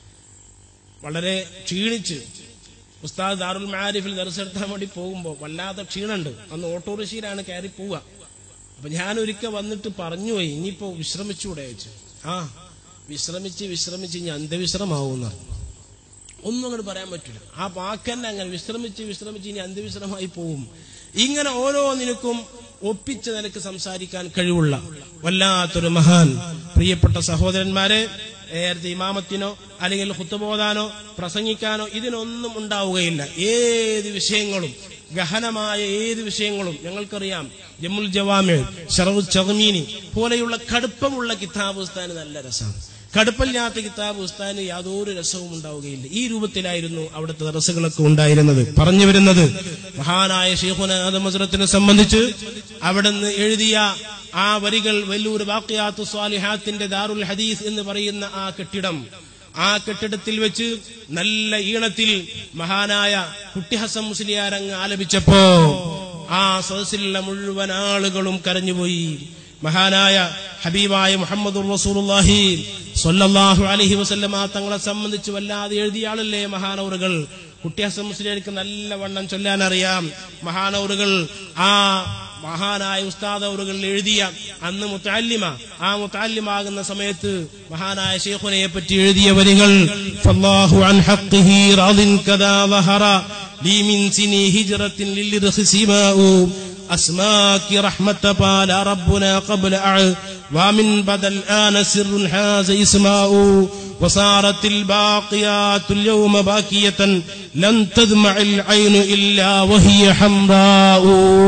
വളരെ ക്ഷീണിച്ച് ഉസ്താദ് ദാറുൽ മാരിഫിൽ ദർശെടുത്താൻ വേണ്ടി പോകുമ്പോൾ വല്ലാത്ത ക്ഷീണുണ്ട് അന്ന് ഓട്ടോറിക്ഷയിലാണ് കയറി പോവുക അപ്പൊ ഞാൻ ഒരിക്കൽ വന്നിട്ട് പറഞ്ഞു പോയി ഇനിയിപ്പോ വിശ്രമിച്ചൂടെ വെച്ച് ആ വിശ്രമിച്ച് വിശ്രമിച്ച് ഇനി അന്ത്യവിശ്രമാവുന്ന ഒന്നും അങ്ങോട്ട് പറയാൻ പറ്റില്ല ആ വാക്കന്നെ അങ്ങനെ വിശ്രമിച്ച് വിശ്രമിച്ച് ഇനി അന്ത്യവിശ്രമമായി പോവും ഇങ്ങനെ ഓരോ നിനക്കും ഒപ്പിച്ച നിലക്ക് സംസാരിക്കാൻ കഴിവുള്ള വല്ലാത്തൊരു മഹാൻ പ്രിയപ്പെട്ട സഹോദരന്മാരെ നേരത്തെ ഇമാമത്തിനോ അല്ലെങ്കിൽ ഹുത്തുബോധാനോ പ്രസംഗിക്കാനോ ഇതിനൊന്നും ഉണ്ടാവുകയില്ല ഏത് വിഷയങ്ങളും ഗഹനമായ ഏത് വിഷയങ്ങളും ഞങ്ങൾക്കറിയാം ജമ്മുൽ ജവാമി ഷറവ് ചഹമീനി പോലെയുള്ള കടുപ്പമുള്ള കിതാബ് ഉസ്താന് നല്ല രസമാണ് കടുപ്പില്ലാത്ത കിതാബ് ഉസ്താന് യാതൊരു രസവും ഉണ്ടാവുകയില്ല ഈ രൂപത്തിലായിരുന്നു അവിടുത്തെ ദറസുകളൊക്കെ ഉണ്ടായിരുന്നത് പറഞ്ഞു വരുന്നത് മഹാനായ ഷെയ്ഖുന മസ്രത്തിനെ സംബന്ധിച്ച് അവിടുന്ന് എഴുതിയ ആ വരികൾ വെല്ലൂർ ബാക്കിയാത്തു സ്വാലിഹാത്തിന്റെ ദാറുൽ ഹദീസ് എന്ന് പറയുന്ന ആ കെട്ടിടം ആ കെട്ടിടത്തിൽ വെച്ച് നല്ല ഈണത്തിൽ മഹാനായ കുട്ടി ഹസൻ മുസ്ലിയാരങ്ങ് ആലപിച്ചപ്പോ ആ സദസ്സിലുള്ള മുഴുവൻ ആളുകളും കരഞ്ഞുപോയി മഹാനായ ഹബീബായ മുഹമ്മദ് റസൂലുള്ളാഹി സ്വല്ലല്ലാഹു അലൈഹി വസല്ലമ തങ്ങളെ സംബന്ധിച്ച് വല്ലാതെ എഴുതിയ ആളല്ലേ മഹാനൗറുകൾ കുട്ടിയാസം മുസ്ലിയാർക്ക് നല്ല വണ്ണം ചൊല്ലാൻ അറിയാം മഹാനൗറുകൾ ആ മഹാനായ ഉസ്താദൗറുകൾ എഴുതിയ അന്ന് മുത്താലിമ ആ മുത്താലിമാകുന്ന സമയത്ത് മഹാനായ ഷെയ്ഖുനയെ പറ്റി എഴുതിയ വരികൾ ഫല്ലാഹു അൻ ഹഖ്ഖിഹി റാദിൻ കദാ വഹറ ലീ മിൻ സിനി ഹിജ്റത്തിൻ ലിൽർഖിസിമാഉ أسماك رحمة قال ربنا قبل أع ومن بدا الآن سر حاز إسماء وصارت الباقيات اليوم باكية لن تدمع العين إلا وهي حمراء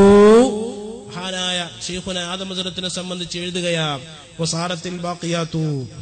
മഹാനായ ഷെയ്ഖുന ആദമസുരത്തിനെ സംബന്ധിച്ച് എഴുതുകയാ വസാറത്തിൽ ബാക്കിയാത്തു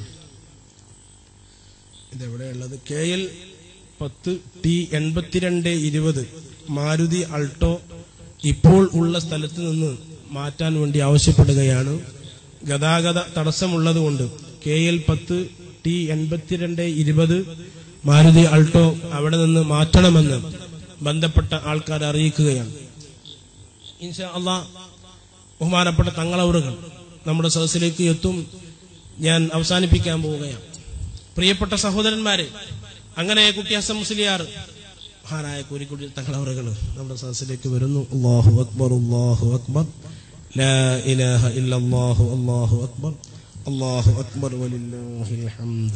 ഇതെവിടെയുള്ളത് കെ എൽ പത്ത് ടി എൺപത്തിരണ്ട് ഇരുപത് മാരുതി അൾട്ടോ ഇപ്പോൾ ഉള്ള സ്ഥലത്ത് നിന്ന് മാറ്റാൻ വേണ്ടി ആവശ്യപ്പെടുകയാണ് ഗതാഗത തടസ്സമുള്ളതുകൊണ്ട് കെ എൽ പത്ത് ടി എൺപത്തിരണ്ട് ഇരുപത് മാരുതി അൾട്ടോ അവിടെ നിന്ന് മാറ്റണമെന്ന് ബന്ധപ്പെട്ട ആൾക്കാർ അറിയിക്കുകയാണ് ഇൻഷാ അള്ളാ ബഹുമാനപ്പെട്ട തങ്ങളവറുകൾ നമ്മുടെ സദസ്സിലേക്ക് എത്തും ഞാൻ അവസാനിപ്പിക്കാൻ പോവുകയാണ് പ്രിയപ്പെട്ട സഹോദരന്മാരെ അങ്ങനെ കുട്ടിയാസം മുസ്ലിയാർ മഹാനായ കോരിക്കുട്ടി തങ്ങളവറുകൾ നമ്മുടെ സദസ്സിലേക്ക് വരുന്നു അള്ളാഹു അക്ബർ അള്ളാഹു അക്ബർ لا إله إلا الله الله أكبر الله أكبر ولله الحمد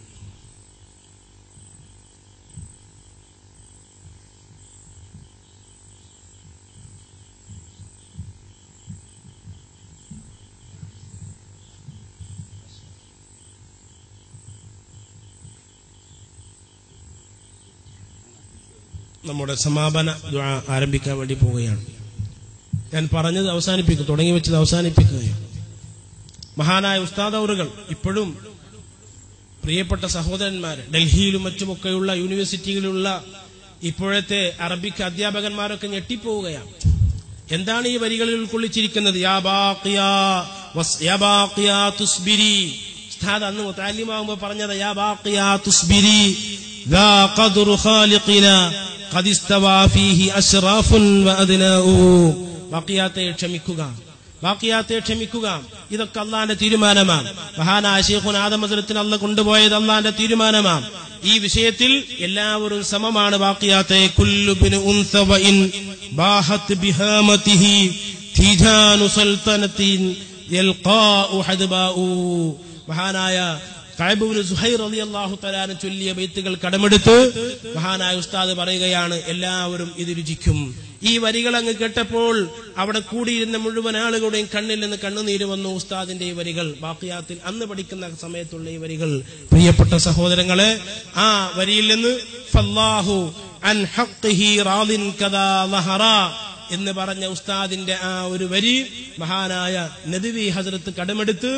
നമ്മുടെ സമാപന ദുആ ആരംഭിക്കാൻ വേണ്ടി പോവുകയാണ് ഞാൻ പറഞ്ഞത് അവസാനിപ്പിക്കും തുടങ്ങി വെച്ചത് അവസാനിപ്പിക്കുകയാണ് മഹാനായ ഉസ്താദൗറുകൾ ഇപ്പോഴും പ്രിയപ്പെട്ട സഹോദരന്മാർ ഡൽഹിയിലും മറ്റുമൊക്കെയുള്ള യൂണിവേഴ്സിറ്റികളിലുള്ള ഇപ്പോഴത്തെ അറബിക്ക് അധ്യാപകന്മാരൊക്കെ ഞെട്ടിപ്പോവുകയാണ് എന്താണ് ഈ വരികളിൽ ഉൾക്കൊള്ളിച്ചിരിക്കുന്നത് യാ ബാഖിയാ വസ് യാ ബാഖിയാ തുസ്ബിരി ഉസ്താദ് അന്ന് മുത്താലിമാകുമ്പോ പറഞ്ഞത് യാ ബാഖിയാ തുസ്ബിരി ذا قدر خالقنا قد استوى فيه أشراف وأدناء ബാക്കിയാത്തെ ക്ഷമിക്കുക ബാക്കിയാത്തെ ക്ഷമിക്കുക ഇതൊക്കെ അള്ളാന്റെ തീരുമാനമാണ് മഹാനായ ശേഖുൻ ആദമസരത്തിന് അള്ള കൊണ്ടുപോയത് അള്ളാന്റെ തീരുമാനമാണ് ഈ വിഷയത്തിൽ എല്ലാവരും സമമാണ് ബാക്കിയാത്തെ കുല്ലുബിന് ഉൻസവഇൻ ബാഹത്ത് ബിഹാമതിഹി തീജാനു സൽത്തനത്തിൻ യൽഖാഉ ഹദ്ബാഉ മഹാനായ കായബുബിന് സുഹൈർ അലി അള്ളാഹു തലാന് ചൊല്ലിയ ബെയ്ത്തുകൾ കടമെടുത്ത് മഹാനായ ഉസ്താദ് പറയുകയാണ് എല്ലാവരും ഇത് രുചിക്കും ഈ വരികൾ അങ്ങ് കേട്ടപ്പോൾ അവിടെ കൂടിയിരുന്ന മുഴുവൻ ആളുകളുടെയും കണ്ണിൽ നിന്ന് കണ്ണുനീര് വന്നു ഉസ്താദിന്റെ ഈ വരികൾ ബാക്കിയാത്തിൽ അന്ന് പഠിക്കുന്ന സമയത്തുള്ള ഈ വരികൾ പ്രിയപ്പെട്ട സഹോദരങ്ങളെ ആ വരിയിൽ നിന്ന് ഫല്ലാഹു അൻ ഹഖ്ഖിഹി റാദിൻ കദാ ലഹറ എന്ന് പറഞ്ഞ ഉസ്താദിന്റെ ആ ഒരു വരി മഹാനായ നദിവി ഹസരത്ത് കടമെടുത്ത്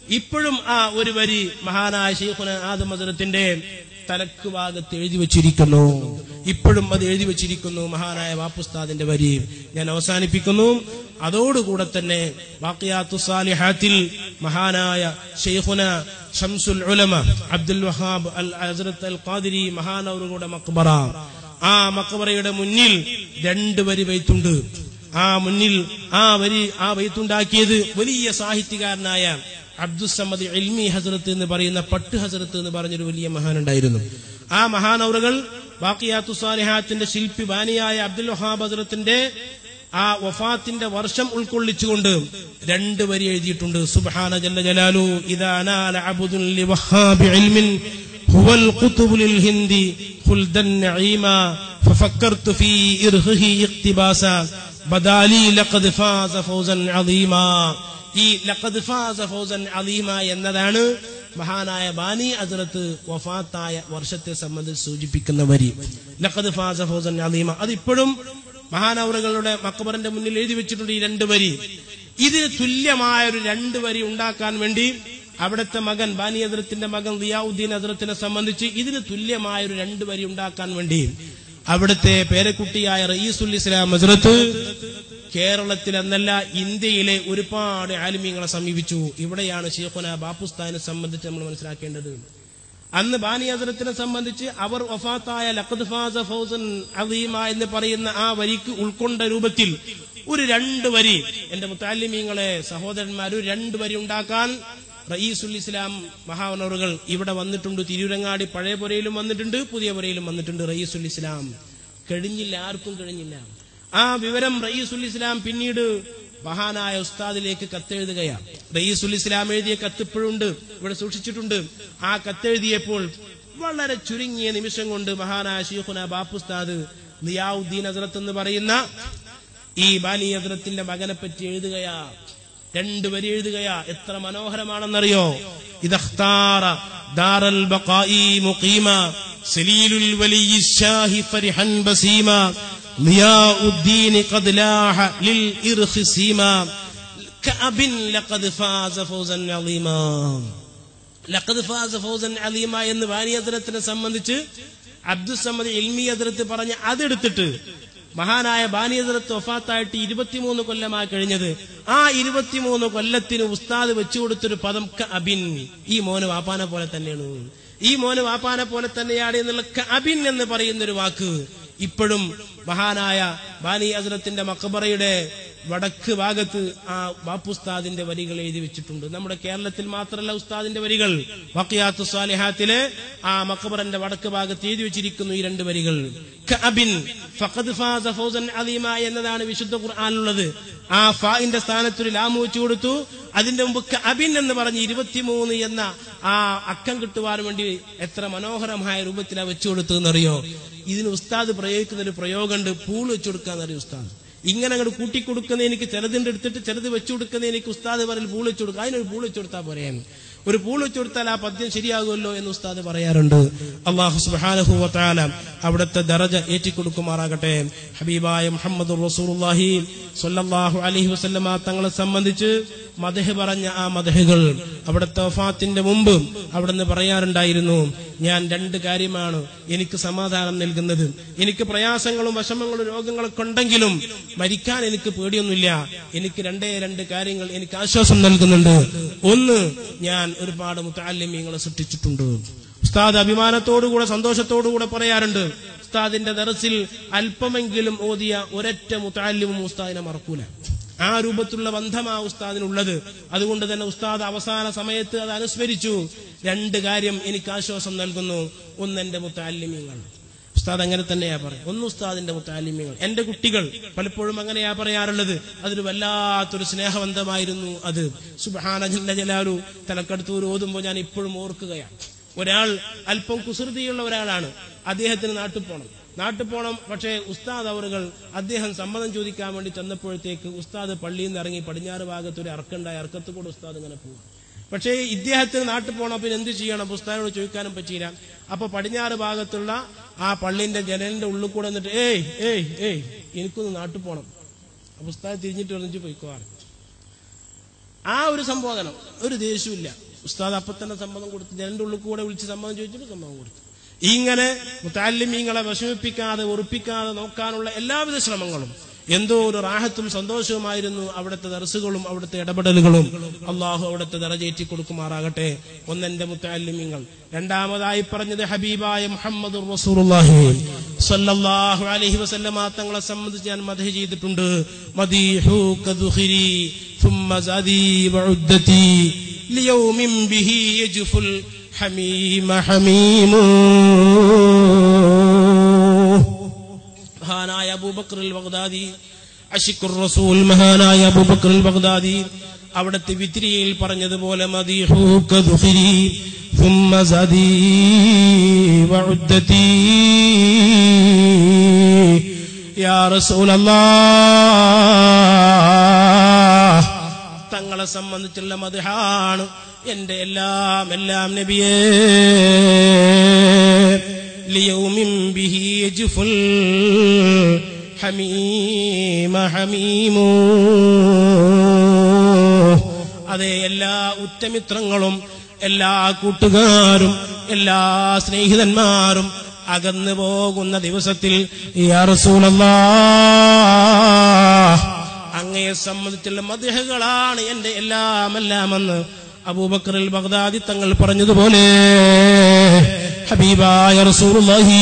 ഇപ്പോഴും ആ ഒരു വരി മഹാനായ ഷെയ്ഖുന ആദം ഹസരത്തിന്റെ തലക്ക് ഭാഗത്ത് എഴുതി വെച്ചിരിക്കുന്നു ഇപ്പോഴും അത് എഴുതി വെച്ചിരിക്കുന്നു മഹാനായ വാപ്പുസ്താദിന്റെ വരി ഞാൻ അവസാനിപ്പിക്കുന്നു അതോടുകൂടെ തന്നെ വാക്കിയാത്തു സാലിഹാത്തിൽ മഹാനായ ഷെയ്ഖുന ഷംസുൽ ഉലമ അബ്ദുൽ വഹാബ് അൽ ഹസ്രത്ത് അൽ ഖാദിരി മഹാനവറുകളുടെ മക്ബറ ആ മക്ബറയുടെ മുന്നിൽ രണ്ട് വരി വൈത്തുണ്ട് ആ മുന്നിൽ ആ വരി ആ വൈത്തുണ്ടാക്കിയത് വലിയ സാഹിത്യകാരനായ അബ്ദുസമ്മദ് എൽമി ഹസരത്ത് എന്ന് പറയുന്ന പട്ട് ഹസരത്ത് എന്ന് പറഞ്ഞൊരു വലിയ മഹാനുണ്ടായിരുന്നു ആ മഹാനവറുകൾ ബാക്കിയാത്തു സാലിഹാത്തിന്റെ ശില്പി ബാനിയായ അബ്ദുൽ വഹാബ് ഹസരത്തിന്റെ ആ വഫാത്തിന്റെ വർഷം ഉൾക്കൊള്ളിച്ചുകൊണ്ട് രണ്ട് വരി എഴുതിയിട്ടുണ്ട് സുബ്ഹാന ജല്ല ജലാലു ഇദാ നാല അബ്ദുൽ ലിവഹാബി ഇൽമിൻ هو القطب للهند خلدا نعيما ففكرت في إرهه اقتباسا بدالي لقد فاز فوزا عظيما ഈ ലഖദ് ഫാസ ഫൗസൻ അലീമ എന്നതാണ് മഹാനായ ബാനി അസറത്ത് വഫാത്തായ വർഷത്തെ സംബന്ധിച്ച് സൂചിപ്പിക്കുന്ന വരി ലഖദ് ഫാസ ഫൗസൻ അലീമ അതിപ്പോഴും മഹാനവറുകളുടെ മക്കബറിന്റെ മുന്നിൽ എഴുതി വെച്ചിട്ടുണ്ട് ഈ രണ്ട് വരി ഇതിന് തുല്യമായ ഒരു രണ്ട് വരി ഉണ്ടാക്കാൻ വേണ്ടി അവിടുത്തെ മകൻ ബാനി അസറത്തിന്റെ മകൻ റിയാവുദ്ദീൻ അസറത്തിനെ സംബന്ധിച്ച് ഇതിന് തുല്യമായ ഒരു രണ്ട് വരി ഉണ്ടാക്കാൻ വേണ്ടി അവിടുത്തെ പേരക്കുട്ടിയായ റയീസുൽ ഇസ്ലാം ഹസ്രത്ത് കേരളത്തിൽ എന്നല്ല ഇന്ത്യയിലെ ഒരുപാട് ആലിമ്യങ്ങളെ സമീപിച്ചു ഇവിടെയാണ് ഷെയ്ഖുന ബാപ്പുസ്ഥാനെ സംബന്ധിച്ച് നമ്മൾ മനസ്സിലാക്കേണ്ടത് അന്ന് ബാനി ഹസരത്തിനെ സംബന്ധിച്ച് അവർ വഫാത്തായ ലഖദ് ഫാസ ഫൗസൻ അലീമ എന്ന് പറയുന്ന ആ വരിക്ക് ഉൾക്കൊണ്ട രൂപത്തിൽ ഒരു രണ്ട് വരി എന്റെ മുത്താലിമീങ്ങളെ സഹോദരന്മാർ ഒരു രണ്ട് വരി ഉണ്ടാക്കാൻ റയീസുൽ ഇസ്ലാം മഹാവനറുകൾ ഇവിടെ വന്നിട്ടുണ്ട് തിരൂരങ്ങാടി പഴയ പുരയിലും വന്നിട്ടുണ്ട് പുതിയ പുരയിലും വന്നിട്ടുണ്ട് റയീസുൽ ഇസ്ലാം കഴിഞ്ഞില്ല ആർക്കും കഴിഞ്ഞില്ല ആ വിവരം റയീസുൽ ഇസ്ലാം പിന്നീട് മഹാനായ ഉസ്താദിലേക്ക് കത്തെഴുതുകയാണ് റയീസുൽ ഇസ്ലാം എഴുതിയ കത്ത് ഇപ്പോഴുണ്ട് ഇവിടെ സൂക്ഷിച്ചിട്ടുണ്ട് ആ കത്തെഴുതിയപ്പോൾ വളരെ ചുരുങ്ങിയ നിമിഷം കൊണ്ട് മഹാനായ ഷീഖുന ബാപ്പുസ്താദ് നിയാവുദ്ദീൻ ഹസ്രത്ത് എന്ന് പറയുന്ന ഈ ബാനി ഹസ്രത്തിന്റെ മകനെ പറ്റി എഴുതുകയാ രണ്ട് വരി എഴുതുകയാ എത്ര മനോഹരമാണെന്നറിയോ ഇതഖ്താറ ദാറൽ ബഖായി മുഖീമ സലീലുൽ വലിയ ഷാഹി ഫരിഹൻ ബസീമ ضياء الدين قد لاح للإرخ سيما كأب لقد فاز فوزا عظيما ലഖദ് ഫാസ ഫൗസൻ അലീമ എന്ന് വാനിയദ്രത്തിനെ സംബന്ധിച്ച് അബ്ദുസമ്മദ് ഇൽമി അദ്രത്ത് പറഞ്ഞ് അതെടുത്തിട്ട് മഹാനായ ബാനിയദ്രത്ത് വഫാത്തായിട്ട് ഇരുപത്തിമൂന്ന് കൊല്ലമായി കഴിഞ്ഞത് ആ ഇരുപത്തിമൂന്ന് കൊല്ലത്തിന് ഉസ്താദ് വെച്ചു കൊടുത്തൊരു പദം ക അബിൻ ഈ മോന് വാപ്പാനെ പോലെ തന്നെയാണ് ഈ മോന് വാപ്പാനെ പോലെ തന്നെയാണ് എന്നുള്ള ക അബിൻ എന്ന് പറയുന്ന ഒരു വാക്ക് ഇപ്പോഴും മഹാനായ ബാനി അസറത്തിന്റെ മക്കബറയുടെ വടക്ക് ഭാഗത്ത് ആ ബാപ്പുസ്താദിന്റെ വരികൾ എഴുതി വെച്ചിട്ടുണ്ട് നമ്മുടെ കേരളത്തിൽ മാത്രമല്ല ഉസ്താദിന്റെ വരികൾ വക്കിയാത്തു സ്വാലിഹാത്തിലെ ആ മക്കബറന്റെ വടക്ക് ഭാഗത്ത് എഴുതി വെച്ചിരിക്കുന്നു ഈ രണ്ട് വരികൾ കഅബിൻ ഫഖദ് ഫാസ ഫൗസൻ അലീമ എന്നതാണ് വിശുദ്ധ ഖുർആാനുള്ളത് ആ ഫാഇന്റെ സ്ഥാനത്തൊരു ലാമു വെച്ചു കൊടുത്തു അതിന്റെ മുമ്പ് കഅബിൻ എന്ന് പറഞ്ഞ് ഇരുപത്തിമൂന്ന് എന്ന ആ അക്കം കിട്ടുവാൻ വേണ്ടി എത്ര മനോഹരമായ രൂപത്തിലാണ് വെച്ചു കൊടുത്തതെന്നറിയോ ഇതിന് ഉസ്താദ് പ്രയോഗിക്കുന്ന ഒരു പ്രയോഗമുണ്ട് പൂൾ വെച്ചു കൊടുക്കാന്നറിയോ ഉസ്താദ് ഇങ്ങനെ അങ്ങോട്ട് കൂട്ടിക്കൊടുക്കുന്ന എനിക്ക് ചിലതിന്റെ എടുത്തിട്ട് ചിലത് വെച്ചു കൊടുക്കുന്ന എനിക്ക് ഉസ്താദ് പറയൽ പൂൾ വെച്ചു കൊടുക്കുക അതിനൊരു പൂൾ വെച്ചു കൊടുത്താൽ പറയാൻ ഒരു പൂൾ വെച്ചു കൊടുത്താൽ ആ പദ്യം ശരിയാകുമല്ലോ എന്ന് ഉസ്താദ് പറയാറുണ്ട് അള്ളാഹു സുബ്ഹാനഹു വതആല അവിടുത്തെ ദറജ ഏറ്റിക്കൊടുക്കുമാറാകട്ടെ ഹബീബായ മുഹമ്മദ് റസൂലുള്ളാഹി സ്വല്ലല്ലാഹു അലൈഹി വസല്ലമ തങ്ങളെ സംബന്ധിച്ച് മദഹ് പറഞ്ഞ ആ മദഹുകൾ അവിടുത്തെ വഫാത്തിന്റെ മുമ്പ് അവിടുന്ന് പറയാറുണ്ടായിരുന്നു ഞാൻ രണ്ട് കാര്യമാണ് എനിക്ക് സമാധാനം നൽകുന്നത് എനിക്ക് പ്രയാസങ്ങളും വിഷമങ്ങളും രോഗങ്ങളൊക്കെ ഉണ്ടെങ്കിലും മരിക്കാൻ എനിക്ക് പേടിയൊന്നുമില്ല എനിക്ക് രണ്ടേ രണ്ട് കാര്യങ്ങൾ എനിക്ക് ആശ്വാസം നൽകുന്നുണ്ട് ഒന്ന് ഞാൻ ഒരുപാട് മുത്താലിമ്യങ്ങളെ സൃഷ്ടിച്ചിട്ടുണ്ട് ഉസ്താദ് അഭിമാനത്തോടുകൂടെ സന്തോഷത്തോടുകൂടെ പറയാറുണ്ട് ഉസ്താദിന്റെ ദറസിൽ അല്പമെങ്കിലും ഓതിയ ഒരൊറ്റ മുത്താലിമും ഉസ്താദിനെ മറക്കൂല ആ രൂപത്തിലുള്ള ബന്ധം ആ ഉസ്താദിനുള്ളത് അതുകൊണ്ട് തന്നെ ഉസ്താദ് അവസാന സമയത്ത് അത് അനുസ്മരിച്ചു രണ്ട് കാര്യം എനിക്ക് ആശ്വാസം നൽകുന്നു ഒന്ന് എന്റെ മുത്താലിമ്യങ്ങൾ ഉസ്താദ് അങ്ങനെ തന്നെയാ പറയും ഒന്ന് ഉസ്താദിന്റെ മുത്താലിമ്യങ്ങൾ എന്റെ കുട്ടികൾ പലപ്പോഴും അങ്ങനെയാ പറയാറുള്ളത് അതൊരു വല്ലാത്തൊരു സ്നേഹബന്ധമായിരുന്നു അത് സുബാന ജലാലു തലക്കടുത്തൂർ ഓതുമ്പോൾ ഞാൻ ഇപ്പോഴും ഓർക്കുകയാണ് ഒരാൾ അല്പം കുസൃതിയുള്ള ഒരാളാണ് അദ്ദേഹത്തിന് നാട്ടിൽ പോകണം നാട്ടിൽ പോകണം പക്ഷേ ഉസ്താദ് അവറുകൾ അദ്ദേഹം സമ്മതം ചോദിക്കാൻ വേണ്ടി ചെന്നപ്പോഴത്തേക്ക് ഉസ്താദ് പള്ളിയിൽ നിന്ന് ഇറങ്ങി പടിഞ്ഞാറ് ഭാഗത്ത് ഒരു അർക്കുണ്ടായി അർക്കത്ത് കൂടെ ഉസ്താദ് ഇങ്ങനെ പോകും പക്ഷേ ഇദ്ദേഹത്തിന് നാട്ടിൽ പോകണം പിന്നെ എന്ത് ചെയ്യണം ഉസ്താദിനോട് ചോദിക്കാനും പറ്റിയില്ല അപ്പൊ പടിഞ്ഞാറ് ഭാഗത്തുള്ള ആ പള്ളിന്റെ ജനലിന്റെ ഉള്ളിൽ കൂടെ എന്നിട്ട് ഏയ് ഏയ് ഏയ് എനിക്കൊന്ന് നാട്ടിൽ പോകണം അപ്പൊ ഉസ്താദ് തിരിഞ്ഞിട്ട് പറഞ്ഞിട്ട് പോയിക്കോവാറ് ആ ഒരു സംബോധനം ഒരു ദേഷ്യമില്ല ഉസ്താദ് അപ്പൊ തന്നെ സമ്മതം കൊടുത്തു ജനന്റെ ഉള്ളിൽ കൂടെ വിളിച്ച് സമ്മതം ചോദിച്ചിട്ട് സമ്മതം കൊടുത്തു ഇങ്ങനെ മുത്താലിമീങ്ങളെ വിഷമിപ്പിക്കാതെ ഉറപ്പിക്കാതെ നോക്കാനുള്ള എല്ലാവിധ ശ്രമങ്ങളും എന്തോ ഒരു റാഹത്തും സന്തോഷവുമായിരുന്നു അവിടുത്തെ ദർസുകളും അവിടുത്തെ ഇടപെടലുകളും അള്ളാഹു അവിടുത്തെ ദറജേറ്റി കൊടുക്കുമാറാകട്ടെ ഒന്നെന്റെ മുത്താലിമീങ്ങൾ രണ്ടാമതായി പറഞ്ഞത് ഹബീബായ മുഹമ്മദ് റസൂലുള്ളാഹി സല്ലല്ലാഹു അലൈഹി വസല്ലമ തങ്ങളെ സംബന്ധിച്ച് ഞാൻ മദഹ് ചെയ്തിട്ടുണ്ട് മദീഹു കദുഖിരി ثم زادي وعدتي ليوم به يجف الحميم حميم മഹാനായ അബൂബക്കർ ബഗ്ദാദി അഷിഖുർ റസൂൽ മഹാനായ അബൂബക്കർ ബഗ്ദാദി അവിടുത്തെ വിത്രിയിൽ പറഞ്ഞതുപോലെ മദീഹു കദുഖിരി ثم زادي وعدتي يا رسول الله തങ്ങളെ സംബന്ധിച്ചുള്ള മതിഹാണ് എന്റെ എല്ലാം എല്ലാം നബിയേ ലിയൗമിൻ ബിഹി യജ്ഫുൽ ഹമീമ ഹമീമൂ അതെ എല്ലാ ഉറ്റമിത്രങ്ങളും എല്ലാ കൂട്ടുകാരും എല്ലാ സ്നേഹിതന്മാരും അകന്നു പോകുന്ന ദിവസത്തിൽ യാ റസൂലല്ലാഹ് അങ്ങയെ സംബന്ധിച്ചുള്ള മതിഹകളാണ് എന്റെ എല്ലാം എല്ലാമെന്ന് അബൂബക്കർ ബഗ്ദാദി തങ്ങൾ പറഞ്ഞതുപോലെ ഹബീബായ റസൂലുള്ളാഹി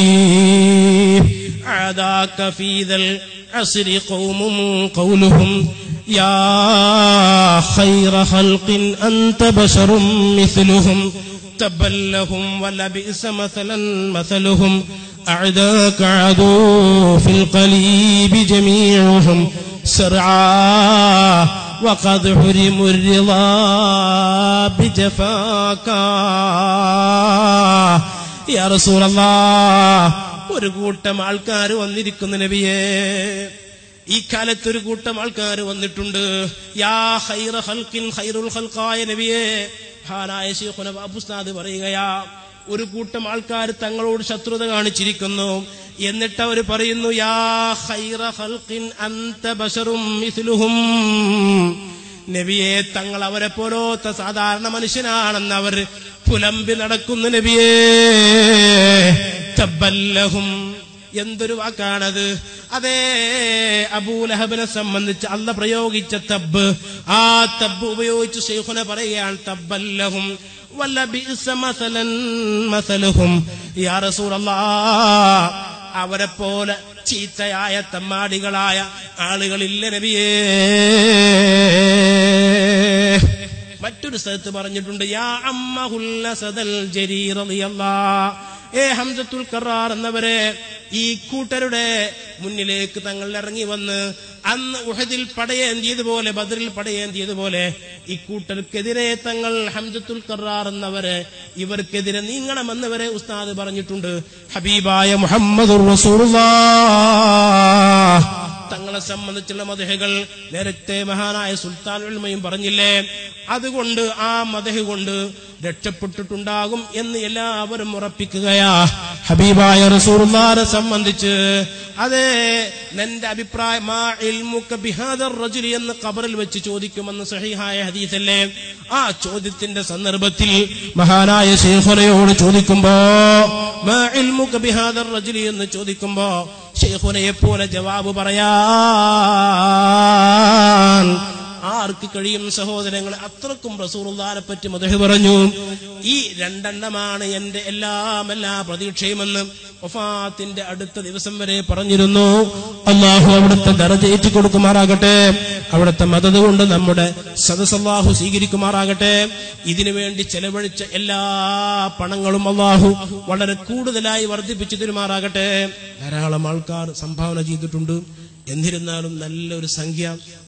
ആദാക ഫീദൽ അസ്രി ഖൗമും ഖൗലുഹും യാ ഖൈറ ഖൽഖിൻ അൻത ബശറും മിസ്ലുഹും تبا لهم ولبئس مثلا مثلهم أعداك عدو في القليب جميعهم سرعا وقد حرموا الرضا بجفاك يا رسول الله ഒരു കൂട്ടം ആൾക്കാർ വന്നിരിക്കുന്നു നബിയേ ഈ കാലത്ത് ഒരു കൂട്ടം ആൾക്കാർ വന്നിട്ടുണ്ട് യാ ഹൈറ ഹൽക്കിൻ ഹൈറുൽ ഹൽക്കായ നബിയേ മഹാനായ ശേഖുന ബാബുസ്താദ് പറയുകയാ ഒരു കൂട്ടം ആൾക്കാർ തങ്ങളോട് ശത്രുത കാണിച്ചിരിക്കുന്നു എന്നിട്ട് അവർ പറയുന്നു യാ ഹൈറ ഹൽക്കിൻ അന്ത ബഷറും മിസ്ലുഹും നബിയെ തങ്ങൾ അവരെ പോലോത്ത സാധാരണ മനുഷ്യനാണെന്ന് അവർ പുലമ്പി നടക്കുന്നു നബിയേ തബ്ബല്ലഹും എന്തൊരു വാക്കാണത് അതേ അബൂലഹബിനെ സംബന്ധിച്ച് അല്ല പ്രയോഗിച്ച തബ്ബ് ആ തബ്ബ് ഉപയോഗിച്ച് ഷെയ്ഖുനെ പറയുകയാണ് തബ്ബല്ലഹും വല്ല ബിഅസ മസലൻ മസലുഹും യാ റസൂലല്ലാഹ് അവരെ പോലെ ചീത്തയായ തമ്മാടികളായ ആളുകളില്ല നബിയേ മറ്റൊരു സ്ഥലത്ത് പറഞ്ഞിട്ടുണ്ട് യാ അമ്മഹുല്ല സദൽ ജരീർ റളിയല്ലാഹ് ഏ ഹംസത്തുൽ കറാർ എന്നവരെ ഈ കൂട്ടരുടെ മുന്നിലേക്ക് തങ്ങൾ ഇറങ്ങി വന്ന് അന്ന് ഉഹദിൽ പടയേന്തിയതുപോലെ ബദറിൽ പടയേന്തിയതുപോലെ ഈ കൂട്ടർക്കെതിരെ തങ്ങൾ ഹംസത്തുൽ കറാർ എന്നവരെ ഇവർക്കെതിരെ നീങ്ങണമെന്നവരെ ഉസ്താദ് പറഞ്ഞിട്ടുണ്ട് ഹബീബായ മുഹമ്മദ് തങ്ങളെ സംബന്ധിച്ചുള്ള മതഹകൾ നേരത്തെ മഹാനായ സുൽത്താൻ ഉൽമയും പറഞ്ഞില്ലേ അതുകൊണ്ട് ആ മതഹ കൊണ്ട് രക്ഷപ്പെട്ടിട്ടുണ്ടാകും എന്ന് എല്ലാവരും ഉറപ്പിക്കുകയാ ഹബീബായ റസൂർമാരെ സംബന്ധിച്ച് അതെ നിന്റെ അഭിപ്രായം മാ ഇൽമുക ബിഹാദർ റജുലി എന്ന് ഖബറിൽ വെച്ച് ചോദിക്കുമെന്ന് സഹിഹായ ഹദീസല്ലേ ആ ചോദ്യത്തിന്റെ സന്ദർഭത്തിൽ മഹാനായ ശേഖുനയോട് ചോദിക്കുമ്പോ മാ ഇൽമുക ബിഹാദർ റജുലി എന്ന് ചോദിക്കുമ്പോ ഷെയ്ഖുനയെ പോലെ ജവാബ് പറയാൻ ആർക്ക് കഴിയും സഹോദരങ്ങൾ അത്രക്കും റസൂറുല്ലാനെ പറ്റി മതഹ് പറഞ്ഞു ഈ രണ്ടെണ്ണമാണ് എന്റെ എല്ലാം എല്ലാ പ്രതീക്ഷയുമെന്ന് വഫാത്തിന്റെ അടുത്ത ദിവസം വരെ പറഞ്ഞിരുന്നു അള്ളാഹു അവിടുത്തെ ദറജേറ്റി കൊടുക്കുമാറാകട്ടെ അവിടുത്തെ മതത് കൊണ്ട് നമ്മുടെ സദസല്ലാഹു സ്വീകരിക്കുമാറാകട്ടെ ഇതിനു വേണ്ടി ചെലവഴിച്ച എല്ലാ പണങ്ങളും അള്ളാഹു വളരെ കൂടുതലായി വർദ്ധിപ്പിച്ചു തരുമാറാകട്ടെ ധാരാളം ആൾക്കാർ സംഭാവന ചെയ്തിട്ടുണ്ട് എന്നിരുന്നാലും നല്ലൊരു സംഖ്യ